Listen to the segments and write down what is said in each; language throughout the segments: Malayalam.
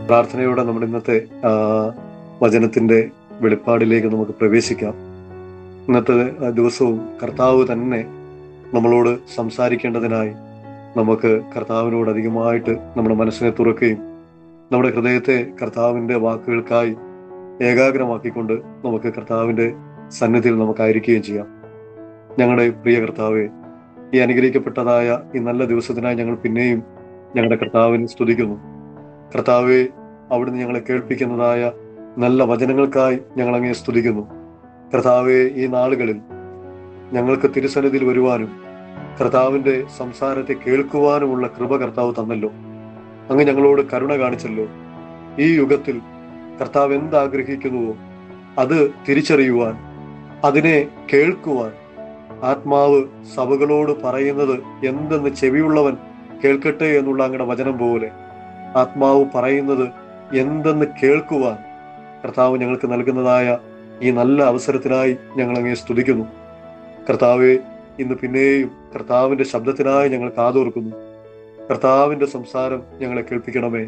പ്രാർത്ഥനയോടെ നമ്മുടെ ഇന്നത്തെ ആ, വചനത്തിന്റെ വെളിപ്പാടിലേക്ക് നമുക്ക് പ്രവേശിക്കാം ഇന്നത്തെ ആ, ദിവസവും കർത്താവ് തന്നെ നമ്മളോട് സംസാരിക്കേണ്ടതിനായി നമുക്ക് കർത്താവിനോട് അധികമായിട്ട് നമ്മുടെ മനസ്സിനെ തുറക്കുകയും നമ്മുടെ ഹൃദയത്തെ കർത്താവിന്റെ വാക്കുകൾക്കായി ഏകാഗ്രമാക്കിക്കൊണ്ട് നമുക്ക് കർത്താവിന്റെ സന്നിധിയിൽ നമുക്കായിരിക്കുകയും ചെയ്യാം ഞങ്ങളുടെ പ്രിയ കർത്താവെ ഈ അനുഗ്രഹിക്കപ്പെട്ടതായ ഈ നല്ല ദിവസത്തിനായി ഞങ്ങൾ പിന്നെയും ഞങ്ങളുടെ കർത്താവിനെ സ്തുതിക്കുന്നു കർത്താവെ അവിടുന്ന് ഞങ്ങളെ കേൾപ്പിക്കുന്നതായ നല്ല വചനങ്ങൾക്കായി ഞങ്ങൾ അങ്ങേ സ്തുതിക്കുന്നു കർത്താവെ ഈ നാളുകളിൽ ഞങ്ങൾക്ക് തിരുസന്നിധിയിൽ വരുവാനും കർത്താവിന്റെ സംസാരത്തെ കേൾക്കുവാനുമുള്ള കൃപ കർത്താവ് തന്നല്ലോ അങ്ങ് ഞങ്ങളോട് കരുണ കാണിച്ചല്ലോ ഈ യുഗത്തിൽ കർത്താവ് എന്താഗ്രഹിക്കുന്നുവോ അത് തിരിച്ചറിയുവാൻ അതിനെ കേൾക്കുവാൻ ആത്മാവ് സഭകളോട് പറയുന്നത് എന്തെന്ന് ചെവിയുള്ളവൻ കേൾക്കട്ടെ എന്നുള്ള അങ്ങയുടെ വചനം പോലെ ആത്മാവ് പറയുന്നത് എന്തെന്ന് കേൾക്കുവാൻ കർത്താവ് ഞങ്ങൾക്ക് നൽകുന്നതായ ഈ നല്ല അവസരത്തിനായി ഞങ്ങൾ അങ്ങേ സ്തുതിക്കുന്നു കർത്താവെ ഇന്ന് പിന്നെയും കർത്താവിന്റെ ശബ്ദത്തിനായി ഞങ്ങൾ കാതോർക്കുന്നു കർത്താവിന്റെ സംസാരം ഞങ്ങളെ കേൾപ്പിക്കണമേ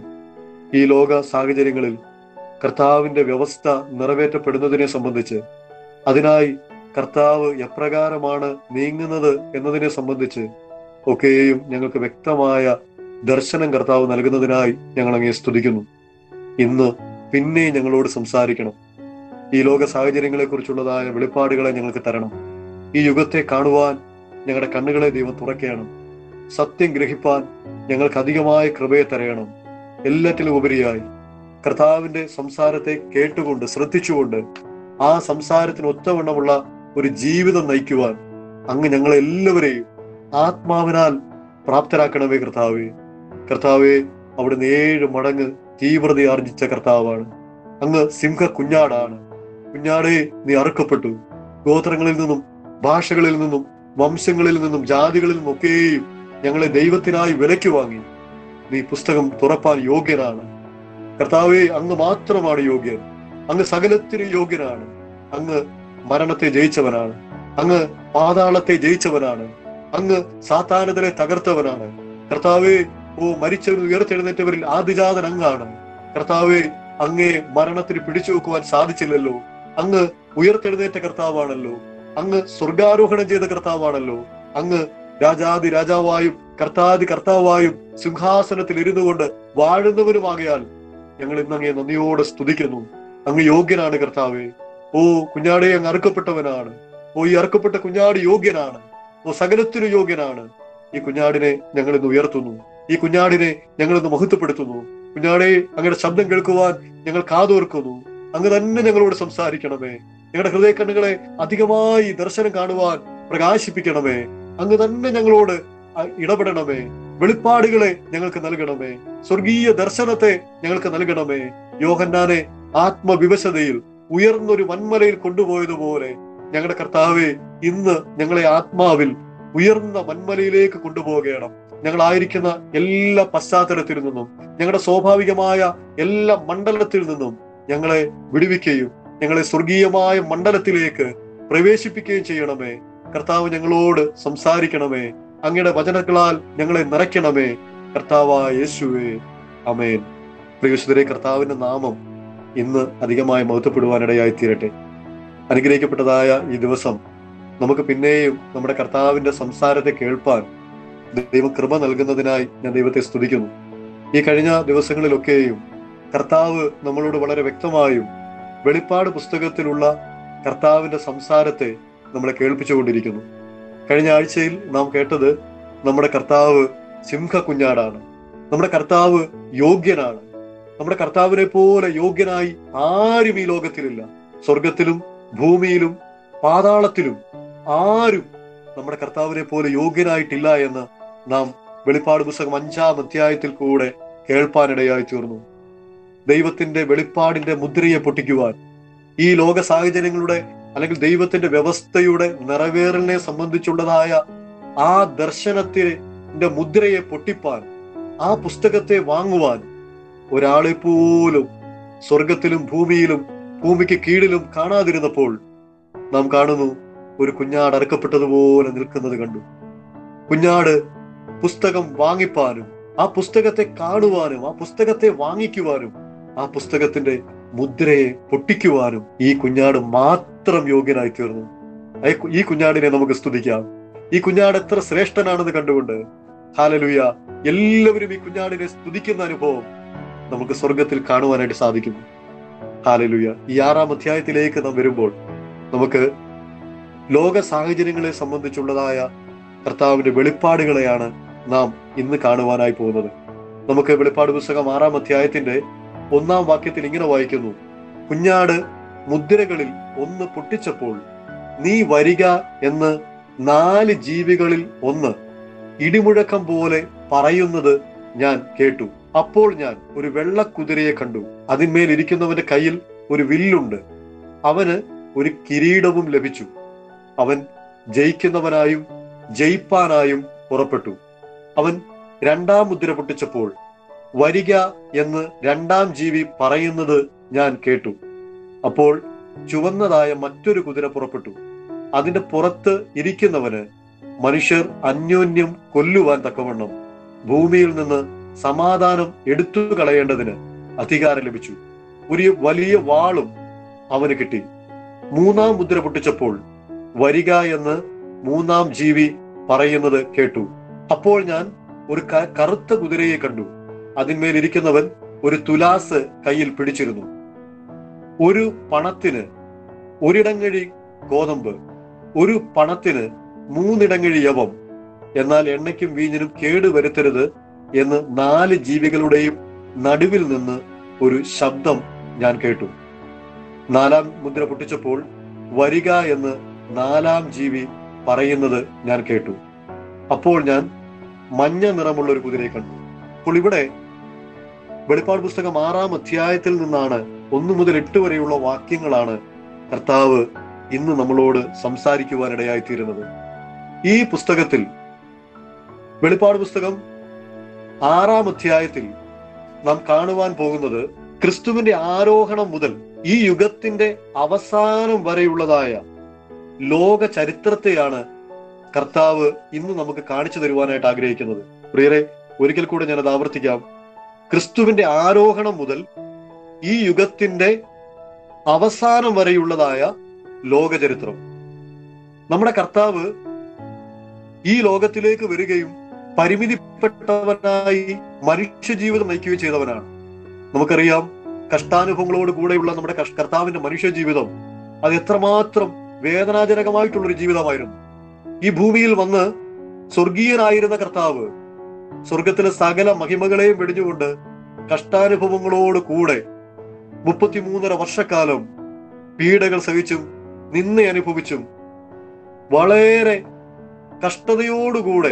ഈ ലോക സാഹചര്യങ്ങളിൽ കർത്താവിന്റെ വ്യവസ്ഥ നിറവേറ്റപ്പെടുന്നതിനെ സംബന്ധിച്ച് അതിനായി കർത്താവ് എപ്രകാരമാണ് നീങ്ങുന്നത് എന്നതിനെ സംബന്ധിച്ച് ഒക്കെയും ഞങ്ങൾക്ക് വ്യക്തമായ ദർശനം കർത്താവ് നൽകുന്നതിനായി ഞങ്ങൾ അങ്ങേ സ്തുതിക്കുന്നു ഇന്ന് പിന്നെ ഞങ്ങളോട് സംസാരിക്കണം ഈ ലോക സാഹചര്യങ്ങളെ കുറിച്ചുള്ളതായ വെളിപ്പാടുകളെ ഞങ്ങൾക്ക് തരണം ഈ യുഗത്തെ കാണുവാൻ ഞങ്ങളുടെ കണ്ണുകളെ ദൈവം തുറക്കണം സത്യം ഗ്രഹിപ്പാൻ ഞങ്ങൾക്ക് അധികമായ കൃപയെ തരയണം എല്ലാറ്റിലും ഉപരിയായി കർത്താവിന്റെ സംസാരത്തെ കേട്ടുകൊണ്ട് ശ്രദ്ധിച്ചുകൊണ്ട് ആ സംസാരത്തിന് ഒത്തവണ്ണമുള്ള ഒരു ജീവിതം നയിക്കുവാൻ അങ്ങ് ഞങ്ങളെ എല്ലാവരെയും ആത്മാവിനാൽ പ്രാപ്തരാക്കണമേ കർത്താവേ കർത്താവെ അവിടുന്ന് ഏഴ് മടങ്ങ് തീവ്രത ആർജിച്ച കർത്താവാണ് അങ്ങ് സിംഹ കുഞ്ഞാടാണ് കുഞ്ഞാടേ നീ അറുക്കപ്പെട്ടു ഗോത്രങ്ങളിൽ നിന്നും ഭാഷകളിൽ നിന്നും വംശങ്ങളിൽ നിന്നും ജാതികളിൽ നിന്നും ഒക്കെയും ഞങ്ങളെ ദൈവത്തിനായി വിലയ്ക്ക് വാങ്ങി നീ പുസ്തകം തുറപ്പാൻ യോഗ്യനാണ് കർത്താവെ അങ്ങ് മാത്രമാണ് യോഗ്യൻ അങ്ങ് സകലത്തിന് യോഗ്യനാണ് അങ്ങ് മരണത്തെ ജയിച്ചവനാണ് അങ്ങ് പാതാളത്തെ ജയിച്ചവനാണ് അങ്ങ് സാത്താനതരെ തകർത്തവനാണ് കർത്താവെ ഓ മരിച്ചവർ ഉയർത്തെഴുന്നേറ്റവരിൽ ആദിജാതൻ അങ്ങാണ് കർത്താവെ അങ്ങേ മരണത്തിന് പിടിച്ചു വെക്കുവാൻ സാധിച്ചില്ലല്ലോ അങ്ങ് ഉയർത്തെഴുന്നേറ്റ കർത്താവാണല്ലോ അങ്ങ് സ്വർഗാരോഹണം ചെയ്ത കർത്താവാണല്ലോ അങ്ങ് രാജാതി രാജാവായും കർത്താതി കർത്താവായും സിംഹാസനത്തിൽ ഇരുന്നു കൊണ്ട് വാഴുന്നവനുമാകയാൽ ഞങ്ങൾ ഇന്ന് അങ്ങേ നന്ദിയോടെ സ്തുതിക്കുന്നു അങ്ങ് യോഗ്യനാണ് കർത്താവെ ഓ കുഞ്ഞാടെ അങ്ങ് അറുക്കപ്പെട്ടവനാണ് ഓ ഈ അറുക്കപ്പെട്ട കുഞ്ഞാട് യോഗ്യനാണ് ഓ സകലത്തിനു യോഗ്യനാണ് ഈ കുഞ്ഞാടിനെ ഞങ്ങൾ ഇന്ന് ഉയർത്തുന്നു ഈ കുഞ്ഞാടിനെ ഞങ്ങൾ ഇന്ന് മഹത്വപ്പെടുത്തുന്നു കുഞ്ഞാടെ അങ്ങയുടെ ശബ്ദം കേൾക്കുവാൻ ഞങ്ങൾ കാതോർക്കുന്നു അങ്ങ് തന്നെ ഞങ്ങളോട് സംസാരിക്കണമേ ഞങ്ങളുടെ ഹൃദയ കണ്ണുകളെ അധികമായി ദർശനം കാണുവാൻ പ്രകാശിപ്പിക്കണമേ അങ്ങ് തന്നെ ഞങ്ങളോട് അ- ഇടപെടണമേ വെളിപ്പാടുകളെ ഞങ്ങൾക്ക് നൽകണമേ സ്വർഗീയ ദർശനത്തെ ഞങ്ങൾക്ക് നൽകണമേ യോഹന്നാനെ ആത്മവിവശതയിൽ ഉയർന്നൊരു വൻമലയിൽ കൊണ്ടുപോയതുപോലെ ഞങ്ങളുടെ കർത്താവെ ഇന്ന് ഞങ്ങളെ ആത്മാവിൽ ഉയർന്ന വൻമലയിലേക്ക് കൊണ്ടുപോകണം ഞങ്ങളായിരിക്കുന്ന എല്ലാ പശ്ചാത്തലത്തിൽ നിന്നും ഞങ്ങളുടെ സ്വാഭാവികമായ എല്ലാ മണ്ഡലത്തിൽ നിന്നും ഞങ്ങളെ വിടുവിക്കുകയും ഞങ്ങളെ സ്വർഗീയമായ മണ്ഡലത്തിലേക്ക് പ്രവേശിപ്പിക്കുകയും ചെയ്യണമേ കർത്താവ് ഞങ്ങളോട് സംസാരിക്കണമേ അങ്ങയുടെ വചനങ്ങളാൽ ഞങ്ങളെ നിറയ്ക്കണമേ കർത്താവായ യേശുവേ അമേൻ പ്രിയസുതരെ കർത്താവിന്റെ നാമം ഇന്ന് അധികമായി മഹത്വപ്പെടുവാനിടയായി തീരട്ടെ അനുഗ്രഹിക്കപ്പെട്ടതായ ഈ ദിവസം നമുക്ക് പിന്നെയും നമ്മുടെ കർത്താവിന്റെ സംസാരത്തെ കേൾപ്പാൻ ദൈവം കൃപ നൽകുന്നതിനായി ഞാൻ ദൈവത്തെ സ്തുതിക്കുന്നു ഈ കഴിഞ്ഞ ദിവസങ്ങളിലൊക്കെയും കർത്താവ് നമ്മളോട് വളരെ വ്യക്തമായും വെളിപ്പാട് പുസ്തകത്തിലുള്ള കർത്താവിന്റെ സംസാരത്തെ നമ്മളെ കേൾപ്പിച്ചുകൊണ്ടിരിക്കുന്നു കഴിഞ്ഞ ആഴ്ചയിൽ നാം കേട്ടത് നമ്മുടെ കർത്താവ് സിംഹ കുഞ്ഞാടാണ് നമ്മുടെ കർത്താവ് യോഗ്യനാണ് നമ്മുടെ കർത്താവിനെ പോലെ യോഗ്യനായി ആരും ഈ ലോകത്തിലില്ല സ്വർഗത്തിലും ഭൂമിയിലും പാതാളത്തിലും ആരും നമ്മുടെ കർത്താവിനെ പോലെ യോഗ്യനായിട്ടില്ല എന്ന് നാം വെളിപ്പാട് പുസ്തകം അഞ്ചാം അധ്യായത്തിൽ കൂടെ കേൾപ്പാനിടയായി തീർന്നു ദൈവത്തിന്റെ വെളിപ്പാടിന്റെ മുദ്രയെ പൊട്ടിക്കുവാൻ ഈ ലോക സാഹചര്യങ്ങളുടെ അല്ലെങ്കിൽ ദൈവത്തിന്റെ വ്യവസ്ഥയുടെ നിറവേറലിനെ സംബന്ധിച്ചുള്ളതായ ആ ദർശനത്തിന്റെ മുദ്രയെ പൊട്ടിപ്പാൻ ആ പുസ്തകത്തെ വാങ്ങുവാൻ ഒരാളെ പോലും സ്വർഗത്തിലും ഭൂമിയിലും ഭൂമിക്ക് കീഴിലും കാണാതിരുന്നപ്പോൾ നാം കാണുന്നു ഒരു കുഞ്ഞാട് അറക്കപ്പെട്ടതുപോലെ നിൽക്കുന്നത് കണ്ടു കുഞ്ഞാട് പുസ്തകം വാങ്ങിപ്പാനും ആ പുസ്തകത്തെ കാണുവാനും ആ പുസ്തകത്തെ വാങ്ങിക്കുവാനും ആ പുസ്തകത്തിന്റെ മുദ്രയെ പൊട്ടിക്കുവാനും ഈ കുഞ്ഞാട് മാത്രം യോഗ്യനായി തീർന്നു ആ കു- ഈ കുഞ്ഞാടിനെ നമുക്ക് സ്തുതിക്കാം ഈ കുഞ്ഞാട് എത്ര ശ്രേഷ്ഠനാണെന്ന് കണ്ടുകൊണ്ട് ഹാലലുയ എല്ലാവരും ഈ കുഞ്ഞാടിനെ സ്തുതിക്കുന്ന അനുഭവം നമുക്ക് സ്വർഗത്തിൽ കാണുവാനായിട്ട് സാധിക്കുന്നു ഹാലലുയ ഈ ആറാം അധ്യായത്തിലേക്ക് നാം വരുമ്പോൾ നമുക്ക് ലോക സാഹചര്യങ്ങളെ സംബന്ധിച്ചുള്ളതായ കർത്താവിന്റെ വെളിപ്പാടുകളെയാണ് നാം ഇന്ന് കാണുവാനായി പോകുന്നത് നമുക്ക് വെളിപ്പാട് പുസ്തകം ആറാം അധ്യായത്തിന്റെ ഒന്നാം വാക്യത്തിൽ ഇങ്ങനെ വായിക്കുന്നു കുഞ്ഞാട് മുദ്രകളിൽ ഒന്ന് പൊട്ടിച്ചപ്പോൾ നീ വരിക എന്ന് നാല് ജീവികളിൽ ഒന്ന് ഇടിമുഴക്കം പോലെ പറയുന്നത് ഞാൻ കേട്ടു അപ്പോൾ ഞാൻ ഒരു വെള്ളക്കുതിരയെ കണ്ടു അതിന്മേൽ ഇരിക്കുന്നവന്റെ കയ്യിൽ ഒരു വില്ലുണ്ട് അവന് ഒരു കിരീടവും ലഭിച്ചു അവൻ ജയിക്കുന്നവനായും ജയിപ്പാനായും പുറപ്പെട്ടു അവൻ രണ്ടാം മുദ്ര പൊട്ടിച്ചപ്പോൾ വരിക എന്ന് രണ്ടാം ജീവി പറയുന്നത് ഞാൻ കേട്ടു അപ്പോൾ ചുവന്നതായ മറ്റൊരു കുതിര പുറപ്പെട്ടു അതിന്റെ പുറത്ത് ഇരിക്കുന്നവന് മനുഷ്യർ അന്യോന്യം കൊല്ലുവാൻ തക്കവണ്ണം ഭൂമിയിൽ നിന്ന് സമാധാനം എടുത്തു കളയേണ്ടതിന് അധികാരം ലഭിച്ചു ഒരു വലിയ വാളും അവന് കിട്ടി മൂന്നാം മുദ്ര പൊട്ടിച്ചപ്പോൾ വരിക എന്ന് മൂന്നാം ജീവി പറയുന്നത് കേട്ടു അപ്പോൾ ഞാൻ ഒരു ക- കറുത്ത കുതിരയെ കണ്ടു അതിന്മേൽ ഇരിക്കുന്നവൻ ഒരു തുലാസ് കയ്യിൽ പിടിച്ചിരുന്നു ഒരു പണത്തിന് ഒരിടങ്ങഴി ഗോതമ്പ് ഒരു പണത്തിന് മൂന്നിടങ്ങഴി യവം എന്നാൽ എണ്ണയ്ക്കും വീഞ്ഞിനും കേട് വരുത്തരുത് എന്ന് നാല് ജീവികളുടെയും നടുവിൽ നിന്ന് ഒരു ശബ്ദം ഞാൻ കേട്ടു നാലാം മുദ്ര പൊട്ടിച്ചപ്പോൾ വരിക എന്ന് നാലാം ജീവി പറയുന്നത് ഞാൻ കേട്ടു അപ്പോൾ ഞാൻ മഞ്ഞ നിറമുള്ള ഒരു കുതിരയെ കണ്ടു അപ്പോൾ ഇവിടെ വെളിപ്പാട് പുസ്തകം ആറാം അധ്യായത്തിൽ നിന്നാണ് ഒന്നു മുതൽ എട്ട് വരെയുള്ള വാക്യങ്ങളാണ് കർത്താവ് ഇന്ന് നമ്മളോട് സംസാരിക്കുവാനിടയായി തീരുന്നത് ഈ പുസ്തകത്തിൽ വെളിപ്പാട് പുസ്തകം ആറാം അധ്യായത്തിൽ നാം കാണുവാൻ പോകുന്നത് ക്രിസ്തുവിന്റെ ആരോഹണം മുതൽ ഈ യുഗത്തിന്റെ അവസാനം വരെയുള്ളതായ ലോക ചരിത്രത്തെയാണ് കർത്താവ് ഇന്ന് നമുക്ക് കാണിച്ചു തരുവാനായിട്ട് ആഗ്രഹിക്കുന്നത് പ്രിയരെ ഒരിക്കൽ കൂടെ ഞാനത് ആവർത്തിക്കാം ക്രിസ്തുവിന്റെ ആരോഹണം മുതൽ ഈ യുഗത്തിന്റെ അവസാനം വരെയുള്ളതായ ലോക ചരിത്രം നമ്മുടെ കർത്താവ് ഈ ലോകത്തിലേക്ക് വരികയും പരിമിതിപ്പെട്ടവനായി മനുഷ്യജീവിതം നയിക്കുകയും ചെയ്തവനാണ് നമുക്കറിയാം കഷ്ടാനുഭവങ്ങളോട് കൂടെയുള്ള നമ്മുടെ കഷ്- കർത്താവിന്റെ മനുഷ്യ ജീവിതം അത് എത്രമാത്രം വേദനാജനകമായിട്ടുള്ള ഒരു ജീവിതമായിരുന്നു ഈ ഭൂമിയിൽ വന്ന് സ്വർഗീയനായിരുന്ന കർത്താവ് സ്വർഗത്തിലെ സകല മഹിമകളെയും വെടിഞ്ഞുകൊണ്ട് കഷ്ടാനുഭവങ്ങളോട് കൂടെ മുപ്പത്തിമൂന്നര വർഷക്കാലം പീഡകൾ സഹിച്ചും നിന്ന അനുഭവിച്ചും വളരെ കഷ്ടതയോടുകൂടെ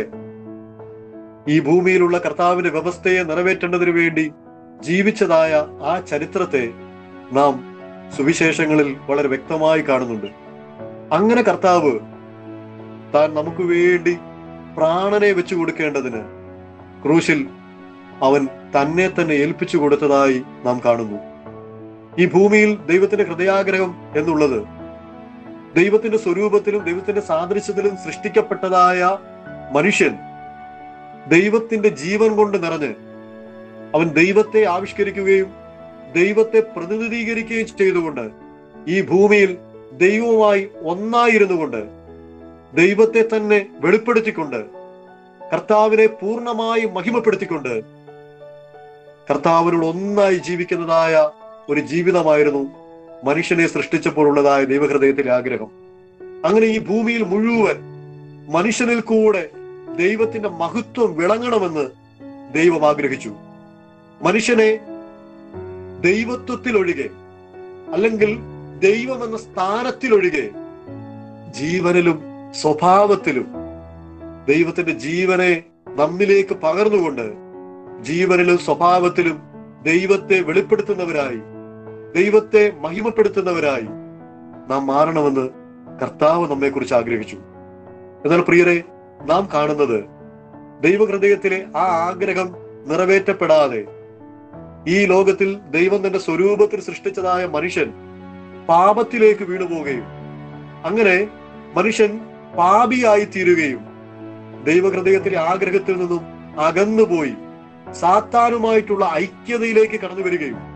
ഈ ഭൂമിയിലുള്ള കർത്താവിന്റെ വ്യവസ്ഥയെ നിറവേറ്റേണ്ടതിനു വേണ്ടി ജീവിച്ചതായ ആ ചരിത്രത്തെ നാം സുവിശേഷങ്ങളിൽ വളരെ വ്യക്തമായി കാണുന്നുണ്ട് അങ്ങനെ കർത്താവ് താൻ നമുക്ക് വേണ്ടി പ്രാണനെ വെച്ചു കൊടുക്കേണ്ടതിന് ക്രൂശിൽ അവൻ തന്നെ തന്നെ ഏൽപ്പിച്ചു കൊടുത്തതായി നാം കാണുന്നു ഈ ഭൂമിയിൽ ദൈവത്തിന്റെ ഹൃദയാഗ്രഹം എന്നുള്ളത് ദൈവത്തിന്റെ സ്വരൂപത്തിലും ദൈവത്തിന്റെ സാദൃശ്യത്തിലും സൃഷ്ടിക്കപ്പെട്ടതായ മനുഷ്യൻ ദൈവത്തിന്റെ ജീവൻ കൊണ്ട് നിറഞ്ഞ് അവൻ ദൈവത്തെ ആവിഷ്കരിക്കുകയും ദൈവത്തെ പ്രതിനിധീകരിക്കുകയും ചെയ്തുകൊണ്ട് ഈ ഭൂമിയിൽ ദൈവവുമായി ഒന്നായിരുന്നു കൊണ്ട് ദൈവത്തെ തന്നെ വെളിപ്പെടുത്തിക്കൊണ്ട് കർത്താവിനെ പൂർണ്ണമായി മഹിമപ്പെടുത്തിക്കൊണ്ട് കർത്താവിനോട് ഒന്നായി ജീവിക്കുന്നതായ ഒരു ജീവിതമായിരുന്നു മനുഷ്യനെ സൃഷ്ടിച്ചപ്പോൾ ഉള്ളതായ ദൈവഹൃദയത്തിലെ ആഗ്രഹം അങ്ങനെ ഈ ഭൂമിയിൽ മുഴുവൻ മനുഷ്യനിൽ കൂടെ ദൈവത്തിന്റെ മഹത്വം വിളങ്ങണമെന്ന് ദൈവം ആഗ്രഹിച്ചു മനുഷ്യനെ ദൈവത്വത്തിലൊഴികെ അല്ലെങ്കിൽ ദൈവം എന്ന സ്ഥാനത്തിലൊഴികെ ജീവനിലും സ്വഭാവത്തിലും ദൈവത്തിന്റെ ജീവനെ നമ്മിലേക്ക് പകർന്നുകൊണ്ട് ജീവനിലും സ്വഭാവത്തിലും ദൈവത്തെ വെളിപ്പെടുത്തുന്നവരായി ദൈവത്തെ മഹിമപ്പെടുത്തുന്നവരായി നാം മാറണമെന്ന് കർത്താവ് നമ്മെക്കുറിച്ച് ആഗ്രഹിച്ചു എന്നാൽ പ്രിയരെ നാം കാണുന്നത് ദൈവഹൃദയത്തിലെ ആ ആഗ്രഹം നിറവേറ്റപ്പെടാതെ ഈ ലോകത്തിൽ ദൈവം തന്റെ സ്വരൂപത്തിൽ സൃഷ്ടിച്ചതായ മനുഷ്യൻ പാപത്തിലേക്ക് വീണുപോവുകയും അങ്ങനെ മനുഷ്യൻ പാപിയായി തീരുകയും ദൈവഹൃദയത്തിലെ ആഗ്രഹത്തിൽ നിന്നും അകന്നുപോയി സാത്താനുമായിട്ടുള്ള ഐക്യതയിലേക്ക് കടന്നു വരികയും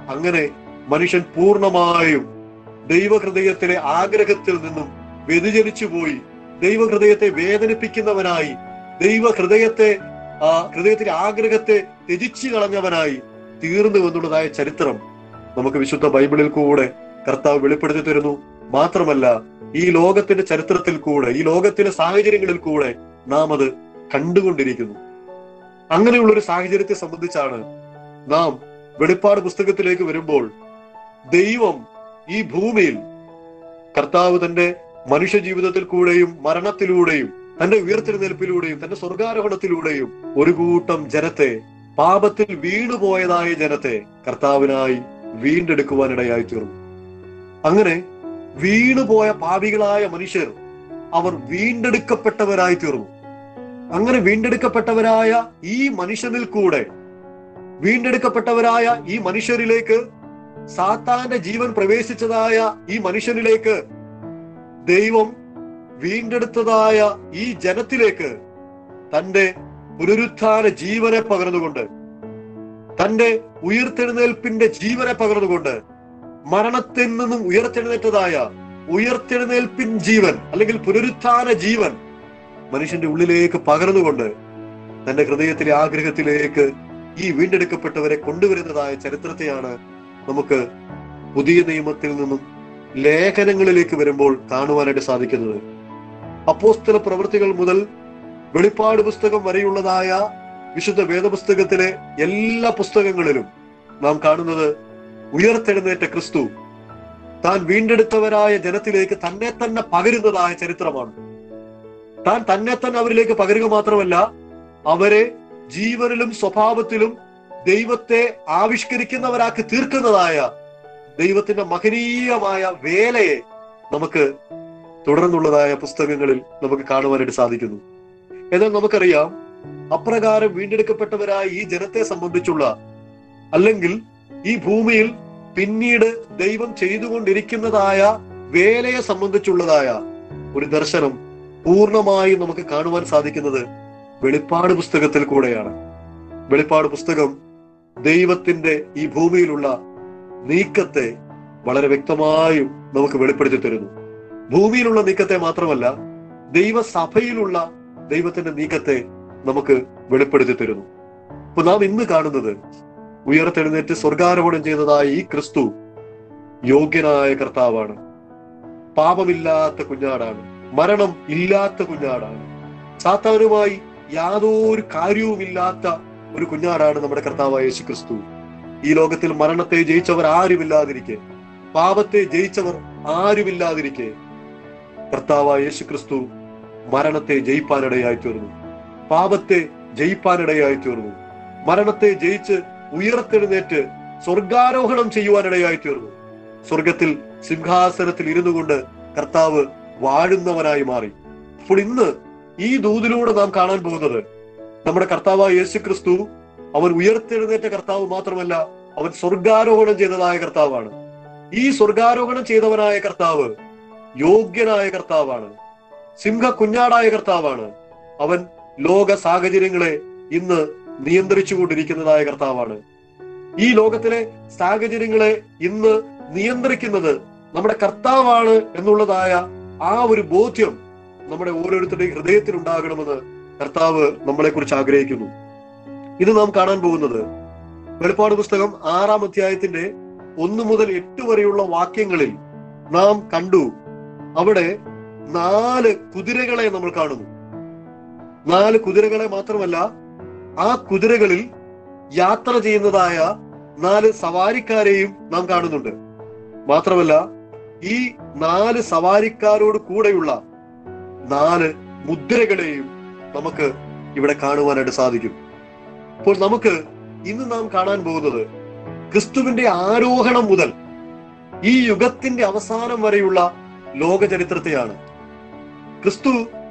അങ്ങനെ മനുഷ്യൻ പൂർണ്ണമായും ദൈവഹൃദയത്തിലെ ആഗ്രഹത്തിൽ നിന്നും വ്യതിചലിച്ചു പോയി ദൈവഹൃദയത്തെ വേദനിപ്പിക്കുന്നവനായി ദൈവഹൃദയത്തെ ആ ഹൃദയത്തിലെ ആഗ്രഹത്തെ ത്യജിച്ചു കളഞ്ഞവനായി തീർന്നു എന്നുള്ളതായ ചരിത്രം നമുക്ക് വിശുദ്ധ ബൈബിളിൽ കൂടെ കർത്താവ് വെളിപ്പെടുത്തി തരുന്നു മാത്രമല്ല ഈ ലോകത്തിന്റെ ചരിത്രത്തിൽ കൂടെ ഈ ലോകത്തിലെ സാഹചര്യങ്ങളിൽ കൂടെ നാം അത് കണ്ടുകൊണ്ടിരിക്കുന്നു അങ്ങനെയുള്ള ഒരു സാഹചര്യത്തെ സംബന്ധിച്ചാണ് നാം വെളിപ്പാട് പുസ്തകത്തിലേക്ക് വരുമ്പോൾ ദൈവം ഈ ഭൂമിയിൽ കർത്താവ് തന്റെ മനുഷ്യ ജീവിതത്തിൽ കൂടെയും മരണത്തിലൂടെയും തന്റെ ഉയർത്തെഴുന്നേൽപ്പിലൂടെയും തന്റെ സ്വർഗാരോഹണത്തിലൂടെയും ഒരു കൂട്ടം ജനത്തെ പാപത്തിൽ വീണുപോയതായ ജനത്തെ കർത്താവിനായി വീണ്ടെടുക്കുവാനിടയായി തീർന്നു അങ്ങനെ വീണുപോയ പാപികളായ മനുഷ്യർ അവർ വീണ്ടെടുക്കപ്പെട്ടവരായി തീർന്നു അങ്ങനെ വീണ്ടെടുക്കപ്പെട്ടവരായ ഈ മനുഷ്യനിൽ കൂടെ വീണ്ടെടുക്കപ്പെട്ടവരായ ഈ മനുഷ്യരിലേക്ക് സാത്താന്റെ ജീവൻ പ്രവേശിച്ചതായ ഈ മനുഷ്യനിലേക്ക് ദൈവം വീണ്ടെടുത്തതായ ഈ ജനത്തിലേക്ക് തന്റെ പുനരുത്ഥാന ജീവനെ പകർന്നുകൊണ്ട് തന്റെ ഉയർത്തെഴുന്നേൽപ്പിന്റെ ജീവനെ പകർന്നുകൊണ്ട് മരണത്തിൽ നിന്നും ഉയർത്തെഴുന്നേറ്റതായ ഉയർത്തെഴുന്നേൽപ്പിൻ ജീവൻ അല്ലെങ്കിൽ പുനരുത്ഥാന ജീവൻ മനുഷ്യന്റെ ഉള്ളിലേക്ക് പകർന്നുകൊണ്ട് തന്റെ ഹൃദയത്തിലെ ആഗ്രഹത്തിലേക്ക് ഈ വീണ്ടെടുക്കപ്പെട്ടവരെ കൊണ്ടുവരുന്നതായ ചരിത്രത്തെയാണ് നമുക്ക് പുതിയ നിയമത്തിൽ നിന്നും ലേഖനങ്ങളിലേക്ക് വരുമ്പോൾ കാണുവാനായിട്ട് സാധിക്കുന്നത് അപ്പോസ്തല പ്രവൃത്തികൾ മുതൽ വെളിപ്പാട് പുസ്തകം വരെയുള്ളതായ വിശുദ്ധ വേദപുസ്തകത്തിലെ എല്ലാ പുസ്തകങ്ങളിലും നാം കാണുന്നത് ഉയർത്തെഴുന്നേറ്റ ക്രിസ്തു താൻ വീണ്ടെടുത്തവരായ ജനത്തിലേക്ക് തന്നെ തന്നെ പകരുന്നതായ ചരിത്രമാണ് താൻ തന്നെ തന്നെ അവരിലേക്ക് പകരുക മാത്രമല്ല അവരെ ജീവനിലും സ്വഭാവത്തിലും ദൈവത്തെ ആവിഷ്കരിക്കുന്നവരാക്കി തീർക്കുന്നതായ ദൈവത്തിന്റെ മഹനീയമായ വേലയെ നമുക്ക് തുടർന്നുള്ളതായ പുസ്തകങ്ങളിൽ നമുക്ക് കാണുവാനായിട്ട് സാധിക്കുന്നു എന്നാൽ നമുക്കറിയാം അപ്രകാരം വീണ്ടെടുക്കപ്പെട്ടവരായ ഈ ജനത്തെ സംബന്ധിച്ചുള്ള അല്ലെങ്കിൽ ഈ ഭൂമിയിൽ പിന്നീട് ദൈവം ചെയ്തുകൊണ്ടിരിക്കുന്നതായ വേലയെ സംബന്ധിച്ചുള്ളതായ ഒരു ദർശനം പൂർണ്ണമായും നമുക്ക് കാണുവാൻ സാധിക്കുന്നത് വെളിപ്പാട് പുസ്തകത്തിൽ കൂടെയാണ് വെളിപ്പാട് പുസ്തകം ദൈവത്തിന്റെ ഈ ഭൂമിയിലുള്ള നീക്കത്തെ വളരെ വ്യക്തമായും നമുക്ക് വെളിപ്പെടുത്തി തരുന്നു ഭൂമിയിലുള്ള നീക്കത്തെ മാത്രമല്ല ദൈവസഭയിലുള്ള ദൈവത്തിന്റെ നീക്കത്തെ നമുക്ക് വെളിപ്പെടുത്തി തരുന്നു അപ്പൊ നാം ഇന്ന് കാണുന്നത് ഉയർത്തെഴുന്നേറ്റ് സ്വർഗാരോഹണം ചെയ്തതായ ഈ ക്രിസ്തു യോഗ്യനായ കർത്താവാണ് പാപമില്ലാത്ത കുഞ്ഞാടാണ് മരണം ഇല്ലാത്ത കുഞ്ഞാടാണ് സാത്താനുമായി യാതൊരു കാര്യവുമില്ലാത്ത ഒരു കുഞ്ഞാടാണ് നമ്മുടെ കർത്താവായ യേശു ക്രിസ്തു ഈ ലോകത്തിൽ മരണത്തെ ജയിച്ചവർ ആരുമില്ലാതിരിക്കെ പാപത്തെ ജയിച്ചവർ ആരുമില്ലാതിരിക്കെ കർത്താവായ യേശു ക്രിസ്തു മരണത്തെ ജയിപ്പാനിടയായി തീർന്നു പാപത്തെ ജയിപ്പാനിടയായി തീർന്നു മരണത്തെ ജയിച്ച് ഉയർത്തെഴുന്നേറ്റ് സ്വർഗാരോഹണം ചെയ്യുവാനിടയായി തീർന്നു സ്വർഗത്തിൽ സിംഹാസനത്തിൽ ഇരുന്നു കൊണ്ട് കർത്താവ് വാഴുന്നവനായി മാറി അപ്പോൾ ഇന്ന് ഈ ദൂതിലൂടെ നാം കാണാൻ പോകുന്നത് നമ്മുടെ കർത്താവായ യേശു ക്രിസ്തു അവൻ ഉയർത്തെഴുന്നേറ്റ കർത്താവ് മാത്രമല്ല അവൻ സ്വർഗാരോഹണം ചെയ്തതായ കർത്താവാണ് ഈ സ്വർഗാരോഹണം ചെയ്തവനായ കർത്താവ് യോഗ്യനായ കർത്താവാണ് സിംഹ കുഞ്ഞാടായ കർത്താവാണ് അവൻ ലോക സാഹചര്യങ്ങളെ ഇന്ന് നിയന്ത്രിച്ചുകൊണ്ടിരിക്കുന്നതായ കർത്താവാണ് ഈ ലോകത്തിലെ സാഹചര്യങ്ങളെ ഇന്ന് നിയന്ത്രിക്കുന്നത് നമ്മുടെ കർത്താവാണ് എന്നുള്ളതായ ആ ഒരു ബോധ്യം നമ്മുടെ ഓരോരുത്തരുടെയും ഹൃദയത്തിൽ ഉണ്ടാകണമെന്ന് കർത്താവ് നമ്മളെ കുറിച്ച് ആഗ്രഹിക്കുന്നു ഇത് നാം കാണാൻ പോകുന്നത് വെളിപ്പാട് പുസ്തകം ആറാം അധ്യായത്തിന്റെ ഒന്ന് മുതൽ എട്ട് വരെയുള്ള വാക്യങ്ങളിൽ നാം കണ്ടു അവിടെ നാല് കുതിരകളെ നമ്മൾ കാണുന്നു നാല് കുതിരകളെ മാത്രമല്ല ആ കുതിരകളിൽ യാത്ര ചെയ്യുന്നതായ നാല് സവാരിക്കാരെയും നാം കാണുന്നുണ്ട് മാത്രമല്ല ഈ നാല് സവാരിക്കാരോട് കൂടെയുള്ള നാല് മുദ്രകളെയും നമുക്ക് ഇവിടെ കാണുവാനായിട്ട് സാധിക്കും അപ്പോൾ നമുക്ക് ഇന്ന് നാം കാണാൻ പോകുന്നത് ക്രിസ്തുവിന്റെ ആരോഹണം മുതൽ ഈ യുഗത്തിന്റെ അവസാനം വരെയുള്ള ലോക ചരിത്രത്തെയാണ് ക്രിസ്തു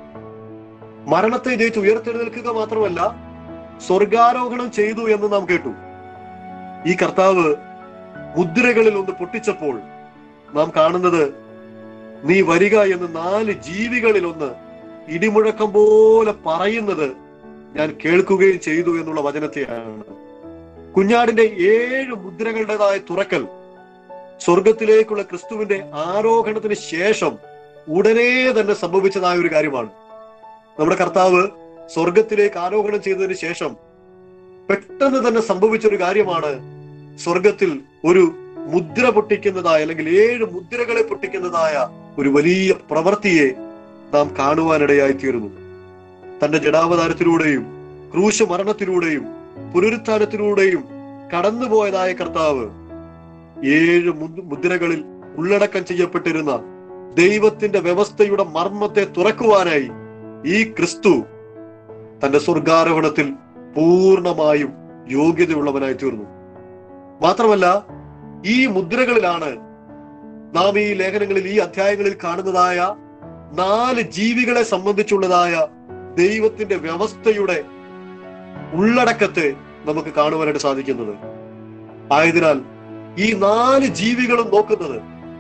മരണത്തെ ജയിച്ച് ഉയർത്തെഴുന്നേൽക്കുക മാത്രമല്ല സ്വർഗാരോഹണം ചെയ്തു എന്ന് നാം കേട്ടു ഈ കർത്താവ് മുദ്രകളിൽ ഒന്ന് പൊട്ടിച്ചപ്പോൾ നാം കാണുന്നത് നീ വരിക എന്ന് നാല് ജീവികളിൽ ഒന്ന് ഇടിമുഴക്കം പോലെ പറയുന്നത് ഞാൻ കേൾക്കുകയും ചെയ്തു എന്നുള്ള വചനത്തെയാണ് കുഞ്ഞാടിന്റെ ഏഴ് മുദ്രകളുടേതായ തുറക്കൽ സ്വർഗത്തിലേക്കുള്ള ക്രിസ്തുവിന്റെ ആരോഹണത്തിന് ശേഷം ഉടനെ തന്നെ സംഭവിച്ചതായ ഒരു കാര്യമാണ് നമ്മുടെ കർത്താവ് സ്വർഗത്തിലേക്ക് ആരോഹണം ചെയ്തതിന് ശേഷം പെട്ടെന്ന് തന്നെ സംഭവിച്ച ഒരു കാര്യമാണ് സ്വർഗത്തിൽ ഒരു മുദ്ര പൊട്ടിക്കുന്നതായ അല്ലെങ്കിൽ ഏഴ് മുദ്രകളെ പൊട്ടിക്കുന്നതായ ഒരു വലിയ പ്രവൃത്തിയെ നാം കാണുവാനിടയായി തീർന്നു തന്റെ ജഡാവതാരത്തിലൂടെയും ക്രൂശ മരണത്തിലൂടെയും പുനരുത്ഥാനത്തിലൂടെയും കടന്നുപോയതായ കർത്താവ് ഏഴ് മുദ്- മുദ്രകളിൽ ഉള്ളടക്കം ചെയ്യപ്പെട്ടിരുന്ന ദൈവത്തിന്റെ വ്യവസ്ഥയുടെ മർമ്മത്തെ തുറക്കുവാനായി ഈ ക്രിസ്തു തന്റെ സ്വർഗാരോഹണത്തിൽ പൂർണ്ണമായും യോഗ്യതയുള്ളവനായി തീർന്നു മാത്രമല്ല ഈ മുദ്രകളിലാണ് നാം ഈ ലേഖനങ്ങളിൽ ഈ അധ്യായങ്ങളിൽ കാണുന്നതായ നാല് ജീവികളെ സംബന്ധിച്ചുള്ളതായ ദൈവത്തിന്റെ വ്യവസ്ഥയുടെ ഉള്ളടക്കത്തെ നമുക്ക് കാണുവാനായിട്ട് സാധിക്കുന്നത് ആയതിനാൽ ഈ നാല് ജീവികളും നോക്കുന്നത്